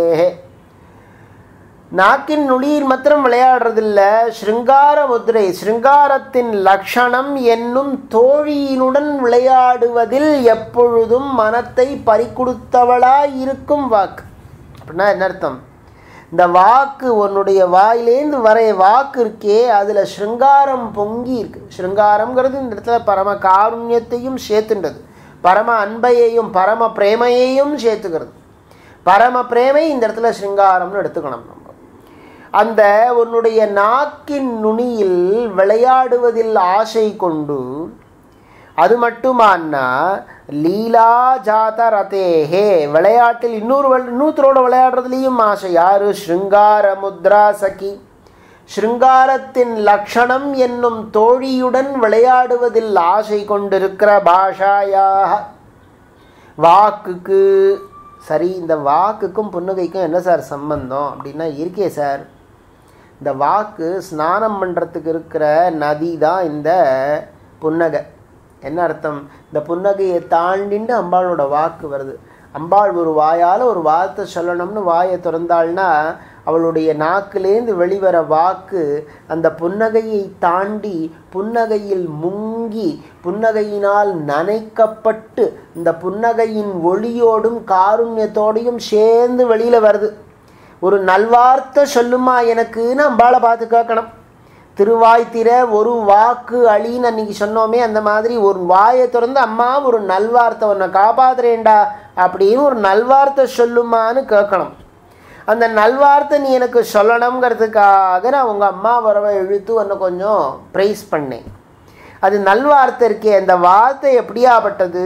[SPEAKER 1] நாக்கின் நுனியில் மாத்திரம் விளையாடுறதில்ல ஸ்ருங்கார முத்ரை ஸ்ருங்காரத்தின் லக்ஷணம் என்னும் தோழியினுடன் விளையாடுவதில் எப்பொழுதும் மனத்தை பறிக்கொடுத்தவளாய் இருக்கும் வாக்கு அப்படின்னா என்ன அர்த்தம் இந்த வாக்கு உன்னுடைய வாயிலேந்து வர வாக்கு இருக்கே அதில் ஸ்ருங்காரம் பொங்கி இருக்கு ஸ்ருங்காரம்ங்கிறது இந்த இடத்துல பரம காருண்யத்தையும் சேர்த்துன்றது பரம அன்பையையும் பரம பிரேமையையும் சேர்த்துக்கிறது பரம பிரேமை இந்த இடத்துல ஸ்ருங்காரம்னு எடுத்துக்கணும் நம்ம அந்த உன்னுடைய நாக்கின் நுனியில் விளையாடுவதில் ஆசை கொண்டு அது மட்டுமான்னா லீலா ஜாத ரதேஹே விளையாட்டில் இன்னொரு இன்னொருத்தரோட விளையாடுறதுலேயும் ஆசை யாரு ஸ்ருங்கார முத்ரா சகி ஸ்ருங்காரத்தின் லக்ஷணம் என்னும் தோழியுடன் விளையாடுவதில் ஆசை கொண்டிருக்கிற பாஷாயாக வாக்குக்கு சரி இந்த வாக்குக்கும் புன்னகைக்கும் என்ன சார் சம்பந்தம் அப்படின்னா இருக்கே சார் இந்த வாக்கு ஸ்நானம் பண்ணுறதுக்கு இருக்கிற நதி தான் இந்த புன்னகை என்ன அர்த்தம் இந்த புன்னகையை தாண்டிண்டு அம்பாளோட வாக்கு வருது அம்பாள் ஒரு வாயால் ஒரு வார்த்தை சொல்லணும்னு வாயை திறந்தாள்னா அவளுடைய நாக்கிலேந்து வெளிவர வாக்கு அந்த புன்னகையை தாண்டி புன்னகையில் முங்கி புன்னகையினால் நனைக்கப்பட்டு இந்த புன்னகையின் ஒளியோடும் காருண்யத்தோடையும் சேர்ந்து வெளியில் வருது ஒரு நல்வார்த்தை சொல்லுமா எனக்குன்னு அம்பாளை பார்த்து கேட்கணும் திருவாய் திற ஒரு வாக்கு அழின்னு அன்னைக்கு சொன்னோமே அந்த மாதிரி ஒரு வாயை திறந்து அம்மா ஒரு நல்வார்த்தை உன்னை காப்பாத்துறேன்டா அப்படின்னு ஒரு நல்வார்த்தை சொல்லுமான்னு கேட்கணும் அந்த நல்வார்த்தை நீ எனக்கு சொல்லணுங்கிறதுக்காக நான் உங்கள் அம்மா வரவை இழுத்து உன்னை கொஞ்சம் ப்ரைஸ் பண்ணேன் அது நல்வார்த்தை இருக்கே அந்த வார்த்தை எப்படியாப்பட்டது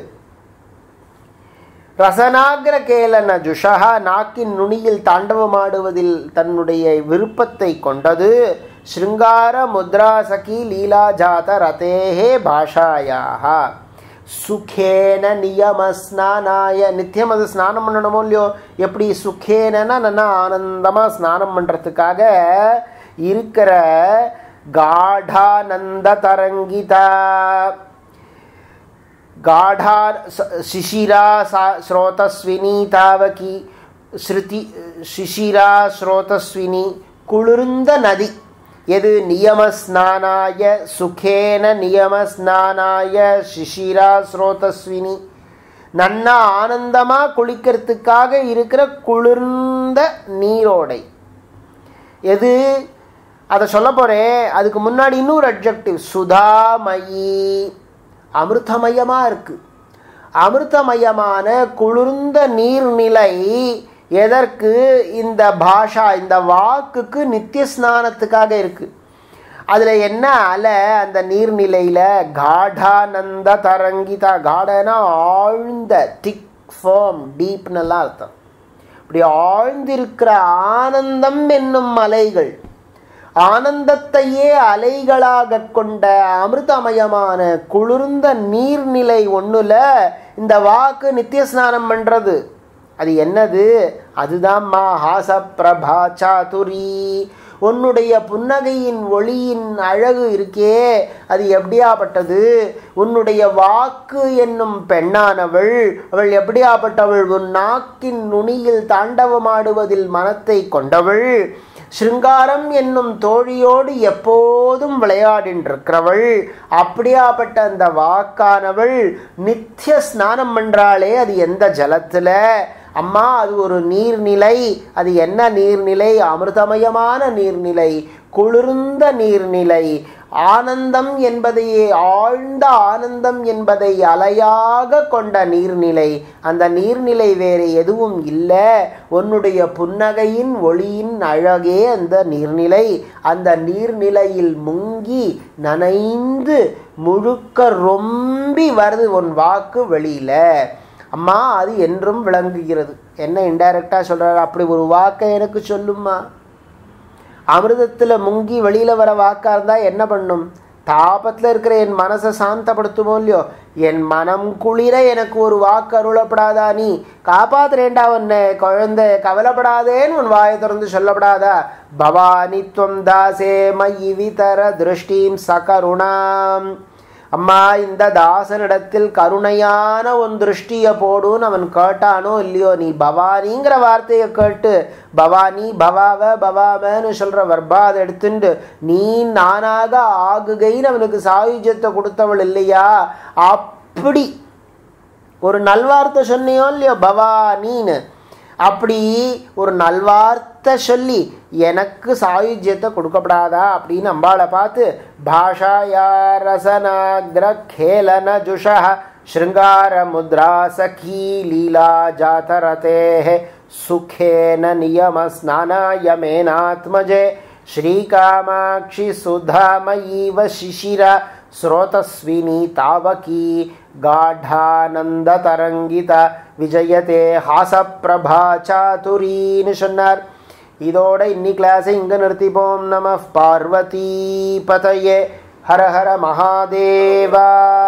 [SPEAKER 1] ரசனாகிர கேலன ஜுஷா நாக்கின் நுனியில் தாண்டவமாடுவதில் தன்னுடைய விருப்பத்தை கொண்டது ஸ்ருங்கார முத்ரா சகி லீலா ஜாத ரதேஹே பாஷாயாக சுகேன நியம ஸ்நானாய நித்தியம் அது ஸ்நானம் பண்ணணுமோ இல்லையோ எப்படி சுகேனன்னா நல்லா ஆனந்தமாக ஸ்நானம் பண்ணுறதுக்காக இருக்கிற காடானந்த தரங்கிதா गाढा शिशिरा सा स्रोतस्विनी तावकी ஸ்ருதி சிசிரா ஸ்ரோதஸ்வினி குளிர்ந்த நதி எது நியம ஸ்நானாய சுகேன நியம ஸ்நானாய சிசிரா ஸ்ரோதஸ்வினி நன்னா ஆனந்தமாக குளிக்கிறதுக்காக இருக்கிற குளிர்ந்த நீரோடை எது அதை சொல்ல போகிறேன் அதுக்கு முன்னாடி இன்னொரு அப்ஜெக்டிவ் சுதாமயி அமிர்தமயமாக இருக்குது அமிர்தமயமான குளிர்ந்த நீர்நிலை எதற்கு இந்த பாஷா இந்த வாக்குக்கு நித்திய ஸ்நானத்துக்காக இருக்குது அதில் என்ன அலை அந்த நீர்நிலையில் காடானந்த தரங்கிதா காடனா ஆழ்ந்த திக் ஃபேம் டீப்னெல்லாம் அர்த்தம் இப்படி ஆழ்ந்திருக்கிற ஆனந்தம் என்னும் அலைகள் ஆனந்தத்தையே அலைகளாக கொண்ட அமிர்தமயமான குளிர்ந்த நீர்நிலை ஒன்றுல இந்த வாக்கு நித்திய ஸ்நானம் பண்ணுறது அது என்னது அதுதான் மா ஹாச பிரபா சாதுரி உன்னுடைய புன்னகையின் ஒளியின் அழகு இருக்கே அது எப்படியாப்பட்டது உன்னுடைய வாக்கு என்னும் பெண்ணானவள் அவள் எப்படியாப்பட்டவள் உன் நாக்கின் நுனியில் தாண்டவமாடுவதில் மனத்தை கொண்டவள் ஸ்ருங்காரம் என்னும் தோழியோடு எப்போதும் விளையாடின்றிருக்கிறவள் அப்படியாப்பட்ட அந்த வாக்கானவள் நித்திய ஸ்நானம் பண்றாளே அது எந்த ஜலத்துல அம்மா அது ஒரு நீர்நிலை அது என்ன நீர்நிலை அமிர்தமயமான நீர்நிலை குளிர்ந்த நீர்நிலை ஆனந்தம் என்பதையே ஆழ்ந்த ஆனந்தம் என்பதை அலையாக கொண்ட நீர்நிலை அந்த நீர்நிலை வேறு எதுவும் இல்லை உன்னுடைய புன்னகையின் ஒளியின் அழகே அந்த நீர்நிலை அந்த நீர்நிலையில் முங்கி நனைந்து முழுக்க ரொம்பி வருது உன் வாக்கு வெளியில அம்மா அது என்றும் விளங்குகிறது என்ன இன்டைரக்டாக சொல்கிறாரு அப்படி ஒரு வாக்கை எனக்கு சொல்லுமா அமிர்தத்தில் முங்கி வெளியில் வர வாக்காக இருந்தால் என்ன பண்ணும் தாபத்தில் இருக்கிற என் மனசை சாந்தப்படுத்துமோ இல்லையோ என் மனம் குளிர எனக்கு ஒரு வாக்கு அருளப்படாதா நீ காப்பாத்துறேண்டா உன்னை குழந்தை கவலைப்படாதேன்னு உன் வாயை திறந்து சொல்லப்படாதா பவானி துவம் தாசே மயி விதர திருஷ்டிம் சகருணாம் அம்மா இந்த தாசனிடத்தில் கருணையான உன் திருஷ்டியை போடுன்னு அவன் கேட்டானோ இல்லையோ நீ பவானிங்கிற வார்த்தையை கேட்டு பவானி பவாவ பவாவன்னு சொல்கிற வர்பா அதை எடுத்துண்டு நீ நானாக ஆகுகைன்னு அவனுக்கு சாயுஜத்தை கொடுத்தவள் இல்லையா அப்படி ஒரு நல்வார்த்தை சொன்னியோ இல்லையோ பவானின்னு அப்படி ஒரு நல்வார்த்தை சொல்லி எனக்கு சாயுஜ்யத்தை கொடுக்கப்படாதா அப்படின்னு அம்பாளை பார்த்து பாஷாயா ரசனாகிர கேலன ஜுஷ ஸ்ருங்கார முத்ரா சகி லீலா ஜாதரதே சுகேன நியம ஸ்நானாய மேனாத்மஜே श्रीकामाक्षि सुधामयीव शिशिर स्रोतस्विनी तावकी गाढानन्दतरङ्गित விஜயதே ஹாசப்பிரபா சாதுரின்னு சொன்னார் இதோட இன்னி கிளாஸை இங்கே நிறுத்திப்போம் நம பார்வதி பதையே ஹர ஹர மகாதேவா